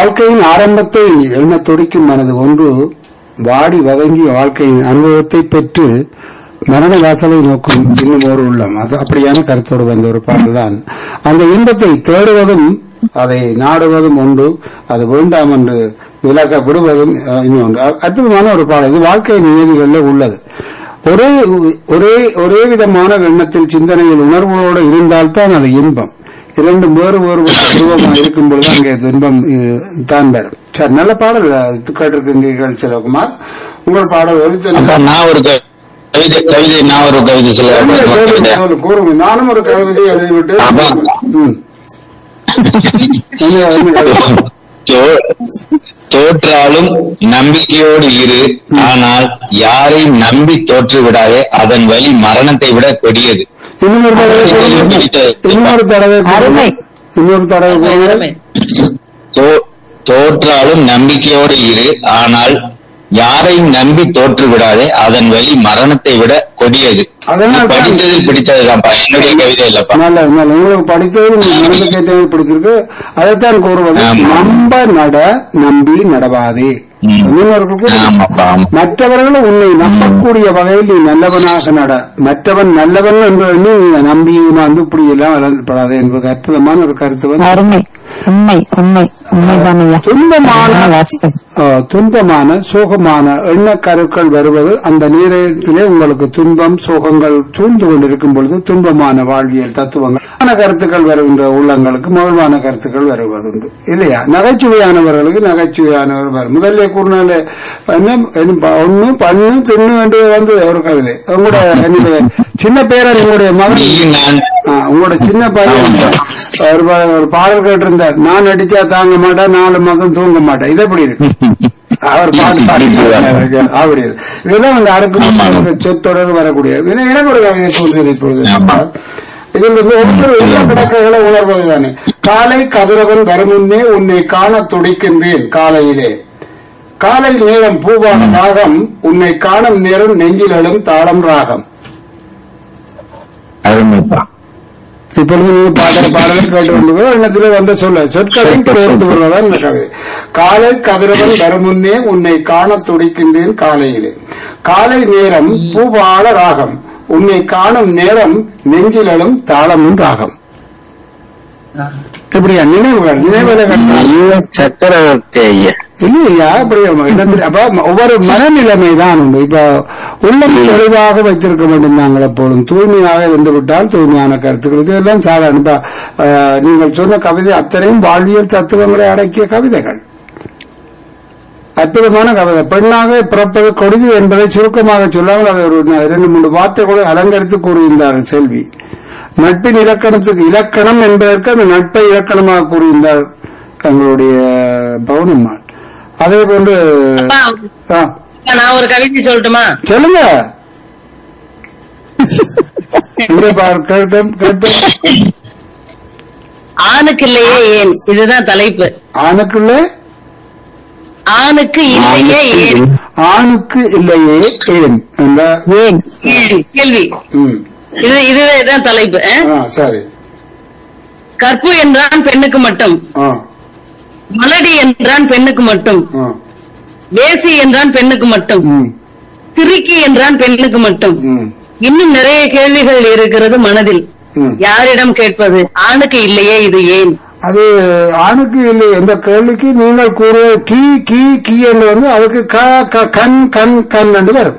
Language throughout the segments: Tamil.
வாழ்க்கையின் ஆரம்பத்தை எண்ண துடிக்கும் மனது ஒன்று வாடி வதங்கி வாழ்க்கையின் அனுபவத்தை பெற்று மரண வாசலை நோக்கும் இன்னும் ஒரு உள்ளம் அது அப்படியான கருத்தோடு வந்த ஒரு பாடல் தான் அந்த இன்பத்தை தேடுவதும் அதை நாடுவதும் ஒன்று அது வேண்டாம் என்று விலக விடுவதும் அஹ், இன்னொன்று அ- அற்புதமான ஒரு பாடல் இது வாழ்க்கை நினைவுகளில் உள்ளது ஒரே ஒரே ஒரே விதமான எண்ணத்தில் சிந்தனையில் உணர்வுகளோடு இருந்தால்தான் அது இன்பம் இரண்டும் வேறு வேறு உருவமாக இருக்கும் பொழுது அங்கே துன்பம் அஹ், தான் வரும் சரி நல்ல பாடல் அஹ், கேட்டிருக்கின்றீர்கள் சிவகுமார் உங்கள் பாடல் ஒலித்த அப்ப நான் ஒரு க- கவிதை கவிதை நான் ஒரு கவிதை சொல்ல கூறுங்க நானும் ஒரு கவிதை எழுதிவிட்டு ஆமா. ம். என்ன- என்ன கவிதை? தோ- தோற்றாலும் நம்பிக்கையோடு இரு ஆனால் யாரையும் நம்பி தோற்று விடாதே அதன் வழி மரணத்தை விட கொடியது இன்னொரு தடவை கூறுங்க. இன்னொரு தடவை கூறுங்க. அருமை. இன்னொரு தடவை கூறுங்க. அருமை. தோ- தோற்றாலும் நம்பிக்கையோடு இரு ஆனால் யாரையும் நம்பி தோற்று விடாதே அதன் வழி மரணத்தை விட கொடியது அதனால் இது படித்ததில் பிடித்ததுதான்ப்பா என்னுடைய கவிதை இல்லப்பா நல்ல நல்ல உங்களுக்கு படித்தது உங்களுக்கு மனதுக்கு ஏற்றவை பிடிச்சிருக்கு அதைத்தான் கூறுவது ஆமா. நம்ப நட நம்பி நடவாதே ம். இன்னொருவருக்கு ஆமாப்பா ஆமா மற்றவர்களும் உன்னை நம்பக்கூடிய வகையில் நீ நல்லவனாக நட மற்றவன் நல்லவன் என்று எண்ணி நீ நம்பி உணர்ந்து இப்படி எல்லாம் வளர்ப்படாதே என்பது அற்புதமான ஒரு கருத்து வந்து அருமை உண்மை உண்மை உண்மைதான் ஐயா துன்பமான வாசிப்பது அஹ், துன்பமான சோகமான எண்ணக்கருக்கள் வருவது அந்த நேரத்திலே உங்களுக்கு துன்பம் சோகங்கள் சூழ்ந்து கொண்டிருக்கும் பொழுது துன்பமான வாழ்வியல் தத்துவங்கள் மன கருத்துக்கள் வருகின்ற உள்ளங்களுக்கு மகிழ்வான கருத்துக்கள் வருவதுண்டு இல்லையா நகைச்சுவையானவர்களுக்கு நகைச்சுவையானவர் வரும் முதல்ல கூறினாலே என்ன ஒண்ணு பண்ணு தின்னு என்று வந்து ஒரு கவிதை உங்களோட என்னுடைய சின்ன பேரன் உங்களுடைய மகன் நீ நான் ஆ, உங்களோட சின்ன பையன் ஒரு பா- ஒரு பாடல் கேட்டிருந்தார் நான் அடிச்சா தாங்க மாட்டேன் நாலு மாசம் தூங்க மாட்டேன் இது எப்படி இருக்கு அவர் பாட்டு பாடி அப்படி இருக்கு இதெல்லாம் வந்து அடுக்கு சொத்தொடர் வரக்கூடிய இது எனக்கு ஒரு கவிதை தோன்றியது இப்பொழுது ஆமா. இதில் வந்து ஒவ்வொரு உள்ள கிடக்கைகளை உணர்வதுதானே காலை கதிரவன் வருமுன்னே உன்னை காண துடிக்கின்றேன் காலையிலே காலை நேரம் பூவான ராகம் உன்னை காணும் நேரம் நெஞ்சில் எழும் தாளம் ராகம் அருமைப்பா இப்பொழுது நீங்க பாடுற பாடலை கேட்டு கொண்டு எண்ணத்திலே வந்து சொல்ல சொற்களை சேர்த்து வருவதான் இந்த கவிதை காலை கதிரவன் வருமுன்னே உன்னை காண துடிக்கின்றேன் காலையிலே காலை நேரம் பூபால ராகம் உன்னை காணும் நேரம் நெஞ்சிலும் தாளமும் ராகம் இப்படியா நினைவுகள் நினைவுகளை கட்டா ஐயோ சக்கரவர்த்தி ஐயா இல்லையா அப்படி இடத்துல அப்ப ஒவ்வொரு மனநிலைமை தான் உண்டு இப்ப உள்ளம் தெளிவாக வைத்திருக்க வேண்டும் நாங்கள் எப்போதும் தூய்மையாக இருந்து விட்டால் தூய்மையான கருத்துக்கள் இதெல்லாம் சாதாரண இப்ப, அஹ், நீங்கள் சொன்ன கவிதை அத்தனையும் வாழ்வியல் தத்துவங்களை அடக்கிய கவிதைகள் அற்புதமான கவிதை பெண்ணாக பிறப்பது கொடிது என்பதை சுருக்கமாக சொல்லாமல் அதை ஒரு ந- இரண்டு மூன்று வார்த்தை கூட அலங்கரித்து கூறியிருந்தார் செல்வி நட்பின் இலக்கணத்துக்கு இலக்கணம் என்பதற்கு அந்த நட்பை இலக்கணமாக கூறியிருந்தார் எங்களுடைய பவுனம்மாள் அதே போன்று அப்பா, ஆ, நான் ஒரு கவிதை சொல்லட்டுமா சொல்லுங்க இங்கே பார், கேட்பேன் கேட்பேன் ஆணுக்கு இல்லையே ஏன் இதுதான் தலைப்பு ஆணுக்குள்ளே ஆணுக்கு இல்லையே ஏன் ஆணுக்கு இல்லையே ஏன் என்ற ஏன் கேள்வி கேள்வி ம், இது இதுதான் தலைப்பு ஆ? ஆ, சரி கற்பு என்றான் பெண்ணுக்கு மட்டும் ஆ, மலடி என்றான் பெண்ணுக்கு மட்டும் ஆ, வேசி என்றான் பெண்ணுக்கு மட்டும் ம், திருக்கி என்றான் பெண்ணுக்கு மட்டும் ம், இன்னும் நிறைய கேள்விகள் இருக்கிறது மனதில் ம். யாரிடம் கேட்பது ஆணுக்கு இல்லையே இது ஏன் அது ஆணுக்கு இல்லை எந்த கேள்விக்கு நீங்கள் கூறுவது கீ கீ கீ என்று வந்து அதுக்கு க க கண் கண் கண் என்று வரும்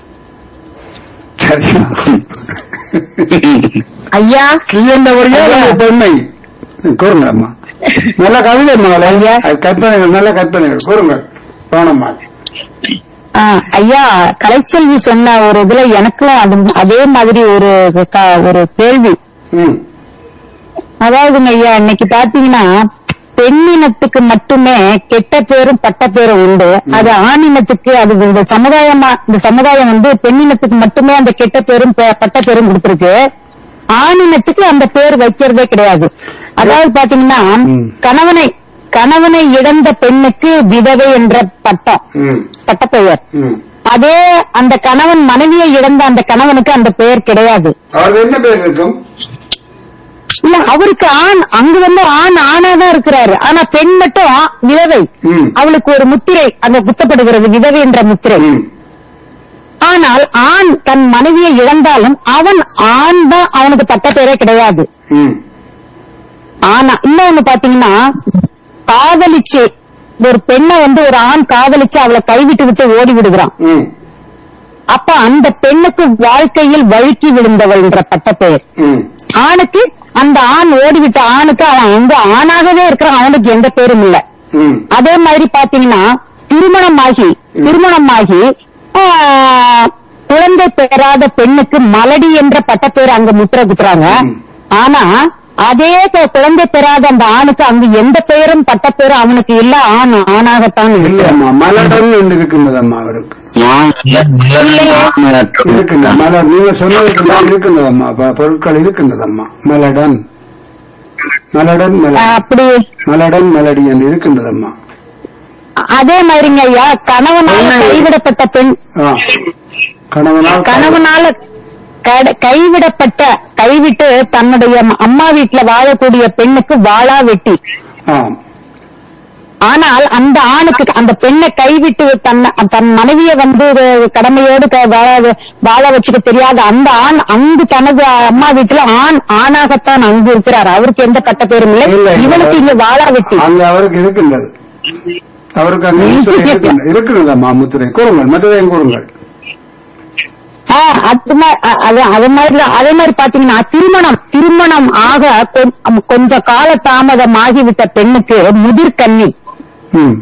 சரியா ஐயா கீ என்றபடியா அது பெண்மை கூறுங்க அம்மா நல்ல கவிதை மகளே அது கற்பனைகள் நல்ல கற்பனைகள் கூறுங்கள் பவனம்மா ஆ, ஐயா கலைச்செல்வி சொன்ன ஒரு இதுல எனக்கும் அது- அதே மாதிரி ஒரு க- ஒரு கேள்வி ம் அதாவதுங்க ஐயா இன்னைக்கு பாத்தீங்கன்னா பெண்ணினத்துக்கு மட்டுமே கெட்ட பேரும் பட்ட பேரும் உண்டு அது ஆணினத்துக்கு அது இந்த சமுதாயமா இந்த சமுதாயம் வந்து பெண்ணினத்துக்கு மட்டுமே அந்த கெட்ட பேரும் ப- பட்ட பேரும் கொடுத்திருக்கு ஆணினத்துக்கு அந்த பேர் வைக்கிறதே கிடையாது அதாவது பாத்தீங்கன்னா கணவனை கணவனை இழந்த பெண்ணுக்கு விதவை என்ற பட்டம் ம் பட்டப்பெயர் ம் அதே அந்த கணவன் மனைவியை இழந்த அந்த கணவனுக்கு அந்த பெயர் கிடையாது அவருக்கு என்ன பேர் இருக்கும் இல்ல அவருக்கு ஆண் அங்க வந்து ஆண் ஆணாதான் இருக்கிறாரு ஆனா பெண் மட்டும் விதவை விதவை ம். அவளுக்கு ஒரு முத்திரை அங்க குத்தப்படுகிறது விதவை என்ற முத்திரை ம். ஆனால் ஆண் தன் மனைவியை இழந்தாலும் அவன் ஆண் தான் அவனுக்கு பட்ட பேரே கிடையாது ம். ஆனா இன்னொன்னு பாத்தீங்கன்னா காதலிச்சு ஒரு பெண்ணை வந்து ஒரு ஆண் காதலிச்சு அவளை கைவிட்டு விட்டு ஓடி விடுகிறான் ம். அப்ப அந்த பெண்ணுக்கு வாழ்க்கையில் வழுக்கி விழுந்தவள் என்ற பட்ட பெயர் ம். ஆணுக்கு அந்த ஆண் ஓடிவிட்ட ஆணுக்கு அவன் எங்க ஆணாகவே இருக்கிறான் அவனுக்கு எந்த பேரும் இல்ல ம். அதே மாதிரி பாத்தீங்கன்னா திருமணமாகி திருமணமாகி ஆஹ், குழந்தை பெறாத பெண்ணுக்கு மலடி என்ற பட்டப்பேர் அங்க முத்திர குத்துறாங்க ஆனா அதே கு- குழந்தை பெறாத அந்த ஆணுக்கு அங்கு எந்த பெயரும் பட்டப்பேரும் அவனுக்கு இல்ல ஆண் ஆணாகத்தான் இருக்கிறான் இல்லையம்மா மலடன் என்று இருக்கின்றதம்மா அவருக்கு இருக்கின்ற மலர் நீங்க சொன்னதுக்கு தான் இருக்கின்றதம்மா ப- பொருட்கள் இருக்கின்றதம்மா மலடன் மலடன் மலர் ஆஹ், அப்படி மலடன் மலடி என்று இருக்கின்றதம்மா அதே மாதிரிங்க ஐயா கணவனால என்ன? கைவிடப்பட்ட பெண் ஆ. கணவனால் கணவனால கட- கைவிடப்பட்ட கைவிட்டு தன்னுடைய அம்மா வீட்டுல வாழக்கூடிய பெண்ணுக்கு வாளா வெட்டி ஆம் ஆனால் அந்த ஆணுக்கு அந்த பெண்ணை கைவிட்டு தன்னை தன் மனைவியை வந்து கடமையோடு க- வாழ வாழ வச்சுக்க தெரியாத அந்த ஆண் அங்கு தனது அம்மா வீட்டுல ஆண் ஆணாகத்தான் அங்கு இருக்கிறார் அவருக்கு எந்த பட்ட பேரும் இல்லை இல்லை, இல்லை. இவனுக்கு இங்க வாழா வெட்டி அங்க அவருக்கு இருக்கின்றது அவருக்கு அங்க முத்திரை இருக்கின்றது. இருக்கிறதம்மா முத்திரை கூறுங்கள் மற்றதையும் கூறுங்கள் ஆ, அது மா- அ- அது அது மாதிரி அதே மாதிரி பாத்தீங்கன்னா திருமணம் திருமணம் ஆக கொ- கொஞ்ச கால தாமதம் ஆகிவிட்ட பெண்ணுக்கு முதிர்கன்னி ம்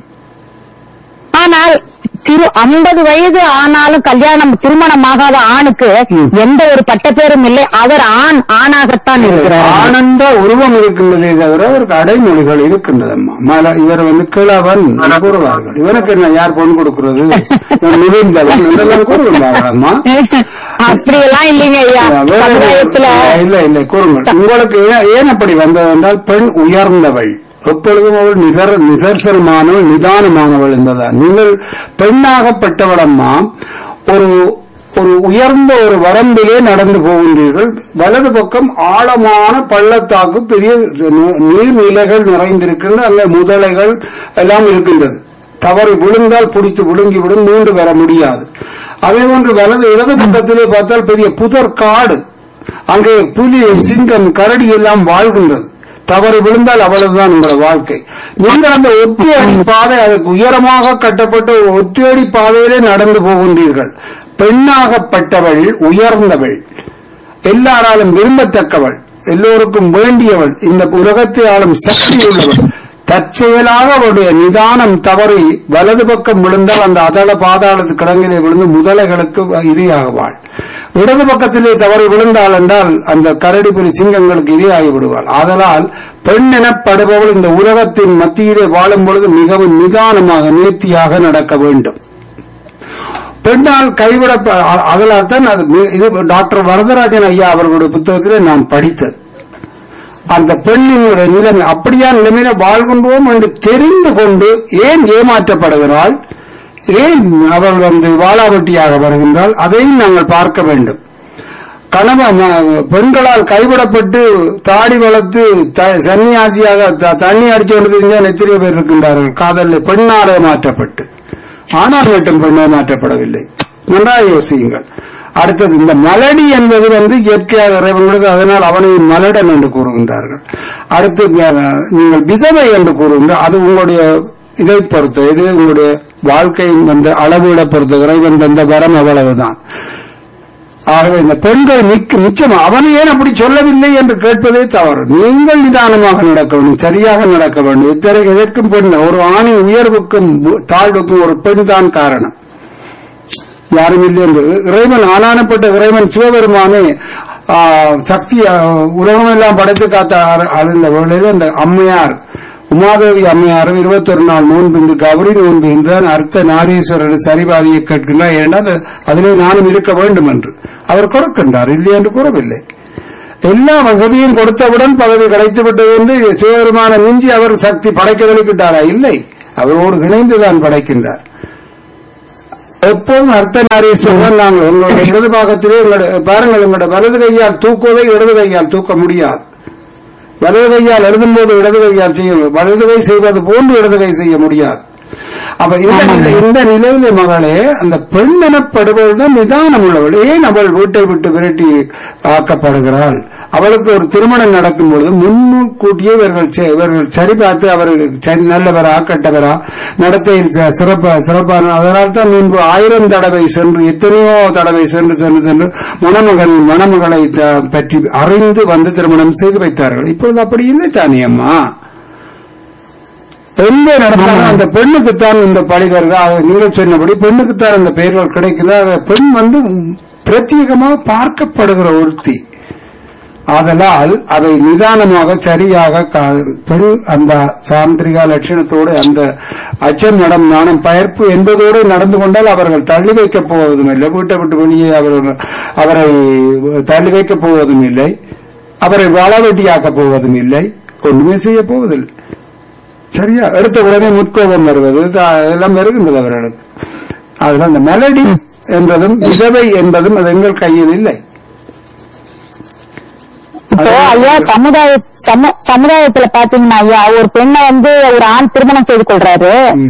ஆனால் திரு ஐம்பது வயது ஆனாலும் கல்யாணம் திருமணமாகாத ஆணுக்கு எந்த ஒரு பட்டப்பேரும் இல்லை அவர் ஆண் ஆணாகத்தான் இருக்கிறார் ஆனந்த உருவம் இருக்கின்றதே தவிர அவருக்கு அடைமொழிகள் இருக்கின்றதம்மா மல இவர் வந்து கிழவன் என்று கூறுவார்கள் இவனுக்கு என்ன யார் பொன் கொடுக்கிறது இவன் மிகுந்தவன் என்றெல்லாம் கூறுகின்றார்களம்மா அப்படியெல்லாம் இல்லைங்க ஐயா வேற- சமுதாயத்துல இல்ல இல்ல கூறுங்கள் உங்களுக்கு ஏன் ஏன் அப்படி வந்தது என்றால் பெண் உயர்ந்தவள் எப்பொழுதும் அவள் நிதர் நிதர்சனமானவள் நிதானமானவள் என்பதான் நீங்கள் பெண்ணாகப்பட்டவளம்மா ஒரு ஒரு உயர்ந்த ஒரு வரம்பிலே நடந்து போகின்றீர்கள் வலது பக்கம் ஆழமான பள்ளத்தாக்கு பெரிய நி- நீர்நிலைகள் நிறைந்திருக்கின்றன அங்கே முதலைகள் எல்லாம் இருக்கின்றது தவறு விழுந்தால் பிடித்து விழுங்கி விடும் மீண்டு வர முடியாது அதே போன்று வலது இடது பக்கத்திலே பார்த்தால் பெரிய புதர் காடு அங்கே புலி சிங்கம் கரடி எல்லாம் வாழ்கின்றது தவறு விழுந்தால் அவ்வளவுதான் உங்களோட வாழ்க்கை நீங்கள் அந்த ஒற்றையடி பாதை அதுக்கு உயரமாக கட்டப்பட்ட ஒரு ஒற்றையடி பாதையிலே நடந்து போகின்றீர்கள் பெண்ணாகப்பட்டவள் உயர்ந்தவள் எல்லாராலும் விரும்பத்தக்கவள் எல்லோருக்கும் வேண்டியவள் இந்த உலகத்தை ஆளும் சக்தி உள்ளவள் தற்செயலாக அவருடைய நிதானம் தவறி வலது பக்கம் விழுந்தால் அந்த அதள பாதாளத்து கிடங்கிலே விழுந்து முதலைகளுக்கு இரையாகுவாள் இடது பக்கத்திலே தவறி விழுந்தாள் என்றால் அந்த கரடி புலி சிங்கங்களுக்கு இரையாகி விடுவாள் ஆதலால் பெண் எனப்படுபவள் இந்த உலகத்தின் மத்தியிலே வாழும் பொழுது மிகவும் நிதானமாக நேர்த்தியாக நடக்க வேண்டும் பெண்ணால் கைவிட அதனால் தான் அது மி- இது டாக்டர் வரதராஜன் ஐயா அவர்களுடைய புத்தகத்திலே நான் படித்தது அந்த பெண்ணினுடைய நிலைமை அப்படியா நிலைமையில வாழ்கின்றோம் என்று தெரிந்து கொண்டு ஏன் ஏமாற்றப்படுகிறாள் ஏன் அவள் வந்து வாளாவட்டியாக வருகின்றாள் அதையும் நாங்கள் பார்க்க வேண்டும் கணவன் ம- பெண்களால் கைவிடப்பட்டு தாடி வளர்த்து த- சன்னியாசியாக த- தண்ணி அடிச்சு கொண்டு தெரிஞ்சால் எத்தனையோ பேர் இருக்கின்றார்கள் காதலில் பெண்ணாலே மாற்றப்பட்டு ஆனால் மட்டும் பெண்ணே மாற்றப்படவில்லை நன்றாக யோசியுங்கள் அடுத்தது இந்த மலடி என்பது வந்து இயற்கையாக இறைவனுடையது அதனால் அவனை மலடன் என்று கூறுகின்றார்கள் அடுத்து அஹ், நீங்கள் விதவை என்று கூறுகின்ற அது உங்களுடைய இதை பொறுத்த இது உங்களுடைய வாழ்க்கையின் வந்த அளவுகளை பொறுத்த இறைவன் தந்த வரம் அவ்வளவுதான் ஆகவே இந்த பெண்கள் மிக்க நிச்சயம் அவனை ஏன் அப்படி சொல்லவில்லை என்று கேட்பதே தவறு நீங்கள் நிதானமாக நடக்க வேண்டும் சரியாக நடக்க வேண்டும் எத்தனை- எதற்கும் பெண் ஒரு ஆணின் உயர்வுக்கும் தாழ்வுக்கும் ஒரு பெண் தான் காரணம் யாரும் இல்லை என்று இறைவன் ஆனானப்பட்ட இறைவன் சிவபெருமானே ஆ, சக்தி ஆ, உலகமெல்லாம் படைத்து காத்த அரு- அந்த வேளையில் அந்த அம்மையார் உமாதேவி அம்மையாரும் இருபத்தொரு நாள் நோன்பு கௌரி நோன்பு இருந்தால் அர்த்த நாரீஸ்வரர் சரிபாதியை கேட்கின்றார் ஏன்னா அது- அதிலே நானும் இருக்க வேண்டும் என்று அவர் கொடுக்கின்றார் இல்லை என்று கூறவில்லை எல்லா வசதியும் கொடுத்தவுடன் பதவி கிடைத்து விட்டது என்று சிவபெருமான மிஞ்சி அவர் சக்தி படைக்க வெளிக்கிட்டாரா இல்லை அவரோடு இணைந்துதான் படைக்கின்றார் எப்போதும் அர்த்த நாரீஸ்வரன் நாங்கள் உங்களுடைய இடது பாகத்திலே உங்களுடைய பாருங்கள் உங்களுடைய வலது கையால் தூக்குவதை இடது கையால் தூக்க முடியாது வலது கையால் எழுதும்போது இடது கையால் செய்ய வலது கை செய்வது போன்று இடது கை செய்ய முடியாது அப்ப இந்த நிலை இந்த நிலையில மகளே அந்த பெண் எனப்படுபவள் தான் நிதானம் உள்ளவள் ஏன் அவள் வீட்டை விட்டு விரட்டி ஆக்கப்படுகிறாள் அவளுக்கு ஒரு திருமணம் நடக்கும் பொழுது முன்கூட்டியே இவர்கள் செ- இவர்கள் சரி பார்த்து அவர்கள் சரி நல்லவரா கெட்டவரா நடத்தையில் ச- சிறப்பா சிறப்பான அதனால் தான் முன்பு ஆயிரம் தடவை சென்று எத்தனையோ தடவை சென்று சென்று சென்று மணமகன் மணமகளை த- பற்றி அறிந்து வந்து திருமணம் செய்து வைத்தார்கள் இப்பொழுது அப்படி இல்லை தானே அம்மா எந்த நடந்தாலும் அந்த பெண்ணுக்குத்தான் இந்த பழி வருது ஆக நீங்கள் சொன்னபடி பெண்ணுக்குத்தான் அந்த பெயர்கள் கிடைக்குது ஆக பெண் வந்து பிரத்யேகமாக பார்க்கப்படுகிற ஒருத்தி ஆதலால் அதை நிதானமாக சரியாக கா- பெண் அந்த சாந்திரிகா லட்சணத்தோடு அந்த அச்சம் நடம் நாணம் பயர்ப்பு என்பதோடு நடந்து கொண்டால் அவர்கள் தள்ளி வைக்கப் போவதும் இல்லை வீட்டை விட்டு வெளியே அவர்கள் அவரை தள்ளி வைக்கப் போவதும் இல்லை அவரை வளவெட்டியாக்கப் போவதும் இல்லை ஒன்றுமே செய்ய போவதில்லை சரியா எடுத்த உடனே முற்கோபம் வருவது த- எல்லாம் வருகின்றது அவர்களுக்கு அதுல அந்த மெலடி என்பதும் விதவை என்பதும் அது எங்கள் கையில் இல்லை இப்போ ஐயா சமுதாய சமு- சமுதாயத்துல பாத்தீங்கன்னா ஐயா ஒரு பெண்ணை வந்து ஒரு ஆண் திருமணம் செய்து கொள்றாரு ம்.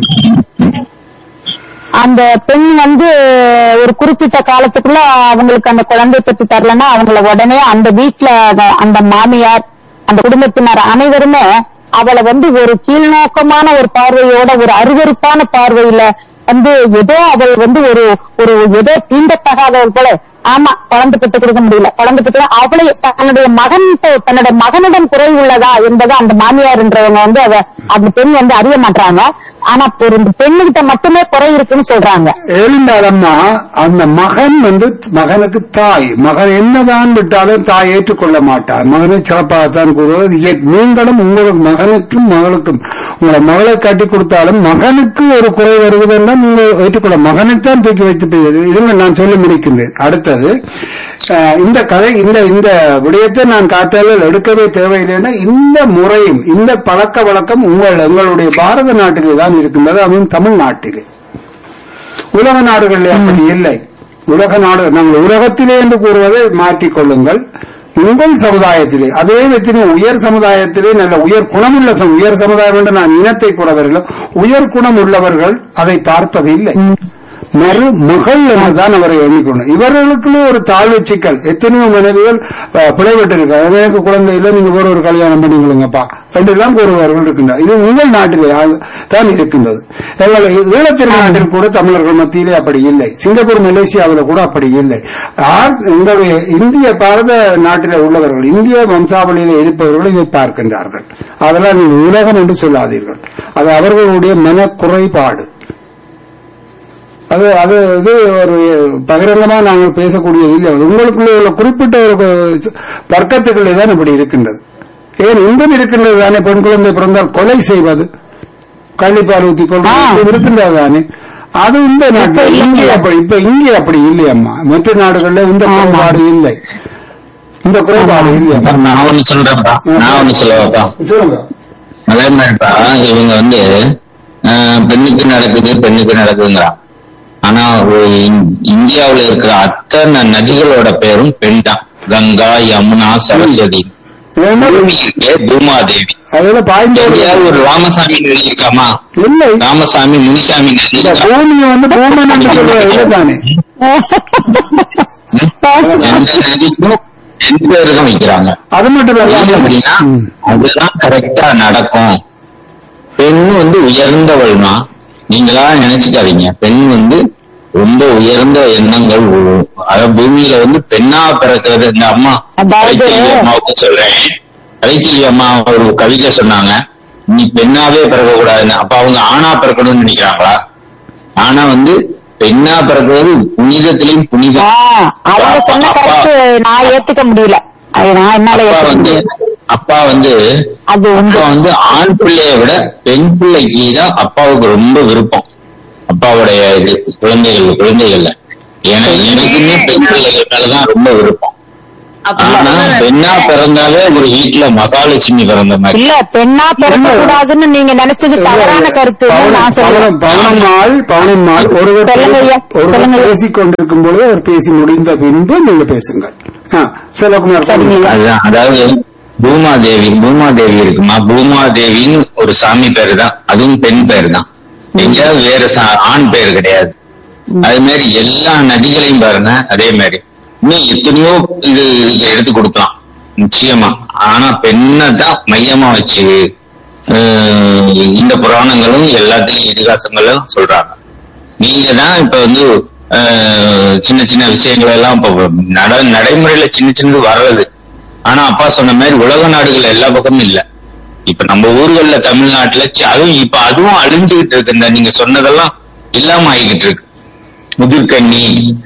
அந்த பெண் வந்து ஒரு குறிப்பிட்ட காலத்துக்குள்ள அவங்களுக்கு அந்த குழந்தை பெற்று தரலன்னா அவங்கள உடனே அந்த வீட்டுல அந்த- அந்த மாமியார் அந்த குடும்பத்தினர் அனைவருமே அவளை வந்து ஒரு கீழ்நோக்கமான ஒரு பார்வையோட ஒரு அருவருப்பான பார்வையில வந்து ஏதோ அவள் வந்து ஒரு ஒரு ஏதோ தீண்டத்தகாதவள் போல ஆமா குழந்தை பெற்று கொடுக்க முடியல குழந்தை பெற்று அவளை தன்னுடைய மகன் தன்னுடைய மகனிடம் குறை உள்ளதா என்பதை அந்த மாமியார்ன்றவங்க வந்து அத அந்த பெண் வந்து அறிய மாட்டாங்க ஆனா ஒரு இந்த பெண்ணுகிட்ட மட்டுமே குறை இருக்குன்னு சொல்றாங்க எழுந்தாலம்மா அந்த மகன் வந்து மகனுக்கு தாய் மகன் என்னதான் விட்டாலும் தாய் ஏற்றுக்கொள்ள மாட்டார் மகனை சிறப்பாகத்தான் கூறுவது இயற்- நீங்களும் உங்களுக்கு மகனுக்கும் மகளுக்கும் உங்களை மகளை கட்டி கொடுத்தாலும் மகனுக்கு ஒரு குறை வருவதெல்லாம் நீங்கள் ஏற்றுக்கொள்ள மகனைத்தான் தூக்கி வைத்து போய் இருங்க நான் சொல்லி முடிக்கின்றேன் அடுத்தது அஹ், இந்த கதை இந்த இந்த விடயத்தை நான் காட்டாமல் எடுக்கவே தேவையில்லைன்னா இந்த முறையும் இந்த பழக்க வழக்கம் உங்கள் எங்களுடைய பாரத நாட்டிலே தான் இருக்கின்றது அதுவும் தமிழ்நாட்டிலே உலக நாடுகளில் அப்படி இல்லை உலக நாடு நாங்கள் உலகத்திலே என்று கூறுவதை மாற்றிக் கொள்ளுங்கள் உங்கள் சமுதாயத்திலே அதே வச்சு உயர் சமுதாயத்திலே நல்ல உயர் குணமுள்ள சமு- உயர் சமுதாயம் என்று நான் இனத்தை கூறவர்கள் உயர் குணம் உள்ளவர்கள் அதை பார்ப்பது இல்லை மறு மகள் என்றுதான் அவரை எண்ணிக்கொண்டு இவர்களுக்குள்ளே ஒரு தாழ்வு சிக்கல் எத்தனையோ மனைவிகள் அஹ், பிழைபட்டிருக்க எனக்கு குழந்தை இல்லை நீங்க வேற ஒரு கல்யாணம் பண்ணி கொடுங்கப்பா என்றெல்லாம் கூறுபவர்கள் இருக்கின்றனர் இது உங்கள் நாட்டிலே ஆ- தான் இருக்கின்றது எங்கள் ஈழத்தின் நாட்டில் கூட தமிழர்கள் மத்தியிலே அப்படி இல்லை சிங்கப்பூர் மலேசியாவில் கூட அப்படி இல்லை ஆர் எங்களுடைய இந்திய பாரத நாட்டிலே உள்ளவர்கள் இந்திய வம்சாவளியிலே இருப்பவர்கள் இதை பார்க்கின்றார்கள் அதெல்லாம் நீங்கள் உலகம் என்று சொல்லாதீர்கள் அது அவர்களுடைய மனக்குறைபாடு அது அது இது ஒரு பகிரங்கமா நாங்கள் பேசக்கூடிய இல்லை அது உங்களுக்குள்ள உள்ள குறிப்பிட்ட ஒரு வர்க்கத்துக்குள்ளே தான் இப்படி இருக்கின்றது ஏன் இன்றும் இருக்கின்றது தானே பெண் குழந்தை பிறந்தால் கொலை செய்வது கள்ளிப்பால் ஊத்தி கொள்வது இருக்கின்றது தானே அது இந்த நாட்டில் இங்கே அப்படி இப்ப இங்கே அப்படி இல்லையம்மா மற்ற நாடுகள்ல இந்த குறைபாடு இல்லை இந்த குறைபாடு இல்லையம்மா நான் ஒண்ணு சொல்றேன்ப்பா நான் ஒண்ணு சொல்லவாப்பா சொல்லுங்க அதே மாதிரிப்பா இவங்க வந்து ஆஹ், பெண்ணுக்கு நடக்குது பெண்ணுக்கு நடக்குதுங்கிறான் ஆனா ஒரு இந்- இந்தியாவுல இருக்கிற அத்தனை நதிகளோட பேரும் பெண் தான் கங்கா யமுனா சரஸ்வதி ஏன்னா பூமி இருக்கே பூமாதேவி அதுல பாய்ந்தோடு எங்கேயாவது ஒரு ராமசாமி நதி இருக்காமா இல்லை ராமசாமி முனிசாமி நதி இந்த இருக்கா? பூமியை வந்து பூமன் என்று சொல்ற இதுதானே எந்த நதிக்கும் எந்த பேருக்கும் வைக்கிறாங்க அது மட்டும் ஏன் இல்ல அப்படின்னா ம். அதுதான் கரெக்டா நடக்கும் பெண் வந்து உயர்ந்தவள்னா நீங்களா நினைச்சுக்காதீங்க பெண் வந்து ரொம்ப உயர்ந்த எண்ணங்கள் உ- அதாவது பூமியில வந்து பெண்ணா பிறக்கிறது இந்த அம்மா அதாவது- கலைச்செல்வி அம்மாவுக்கு சொல்றேன் கலைச்செல்வி அம்மா ஒரு கவிதை சொன்னாங்க நீ பெண்ணாவே பிறக்க கூடாதுன்னு அப்ப அவங்க ஆணா பிறக்கணும்னு நினைக்கிறாங்களா ஆனா வந்து பெண்ணா பிறக்கிறது புனிதத்திலையும் புனிதம் ஆஹ் அவங்க சொன்ன அப்பா- கருத்து நான் ஏத்துக்க முடியல அது நான் என்னால அப்பா ஏத்துக்க வந்து முடியல அப்பா வந்து அது வந்து அப்பா வந்து ஆண் பிள்ளையை விட பெண் பிள்ளைக்கு தான் அப்பாவுக்கு ரொம்ப விருப்பம் அப்பாவுடைய இது குழந்தைகள் குழந்தைகள்ல ஏன்னா எனக்குமே பெண் பிள்ளைகள் மேலதான் ரொம்ப விருப்பம் ஆனா பெண்ணா பிறந்தாலே ஒரு வீட்டுல மகாலட்சுமி பிறந்த மாதிரி இல்ல பெண்ணா பிறக்க கூடாதுன்னு நீங்க நினைச்சது தவறான கருத்து நான் சொல்றேன் பவனம்மாள் பவனம்மாள் ஒருவர் சொல்லுங்க ஐயா, ஒருவர் சொல்லுங்க ஐயா. பேசிக் கொண்டிருக்கும் பொழுது அவர் பேசி முடிந்த பின்பு நீங்க பேசுங்கள் ஆ, செல்வகுமார் சரிங்க ஐயா. அதுதான் அதாவது பூமாதேவி பூமாதேவி இருக்குமா பூமாதேவின்னு ஒரு சாமி பேரு தான் அதுவும் பெண் பேர் தான் எங்கேயாவது வேற சா- ஆண் பேர் கிடையாது அது மாதிரி எல்லா நதிகளையும் பாருங்க அதே மாதிரி இன்னும் எத்தனையோ இது எடுத்து கொடுக்கலாம் நிச்சயமா ஆனா பெண்ணை தான் மையமா வச்சு அஹ், இந்த புராணங்களும் எல்லாத்தையும் இதிகாசங்களும் சொல்றாங்க நீங்க தான் இப்ப வந்து அஹ், சின்ன சின்ன விஷயங்கள் எல்லாம் இப்ப நட நடைமுறையில சின்ன சின்னது வர்றது ஆனா அப்பா சொன்ன மாதிரி உலக நாடுகள் எல்லா பக்கமும் இல்ல இப்ப நம்ம ஊர்கள்ல தமிழ்நாட்டுல சி- அதுவும் இப்ப அதுவும் அழிஞ்சுகிட்டு இருக்கு இந்த நீங்க சொன்னதெல்லாம் இல்லாம ஆகிக்கிட்டு இருக்கு முதிர்கண்ணி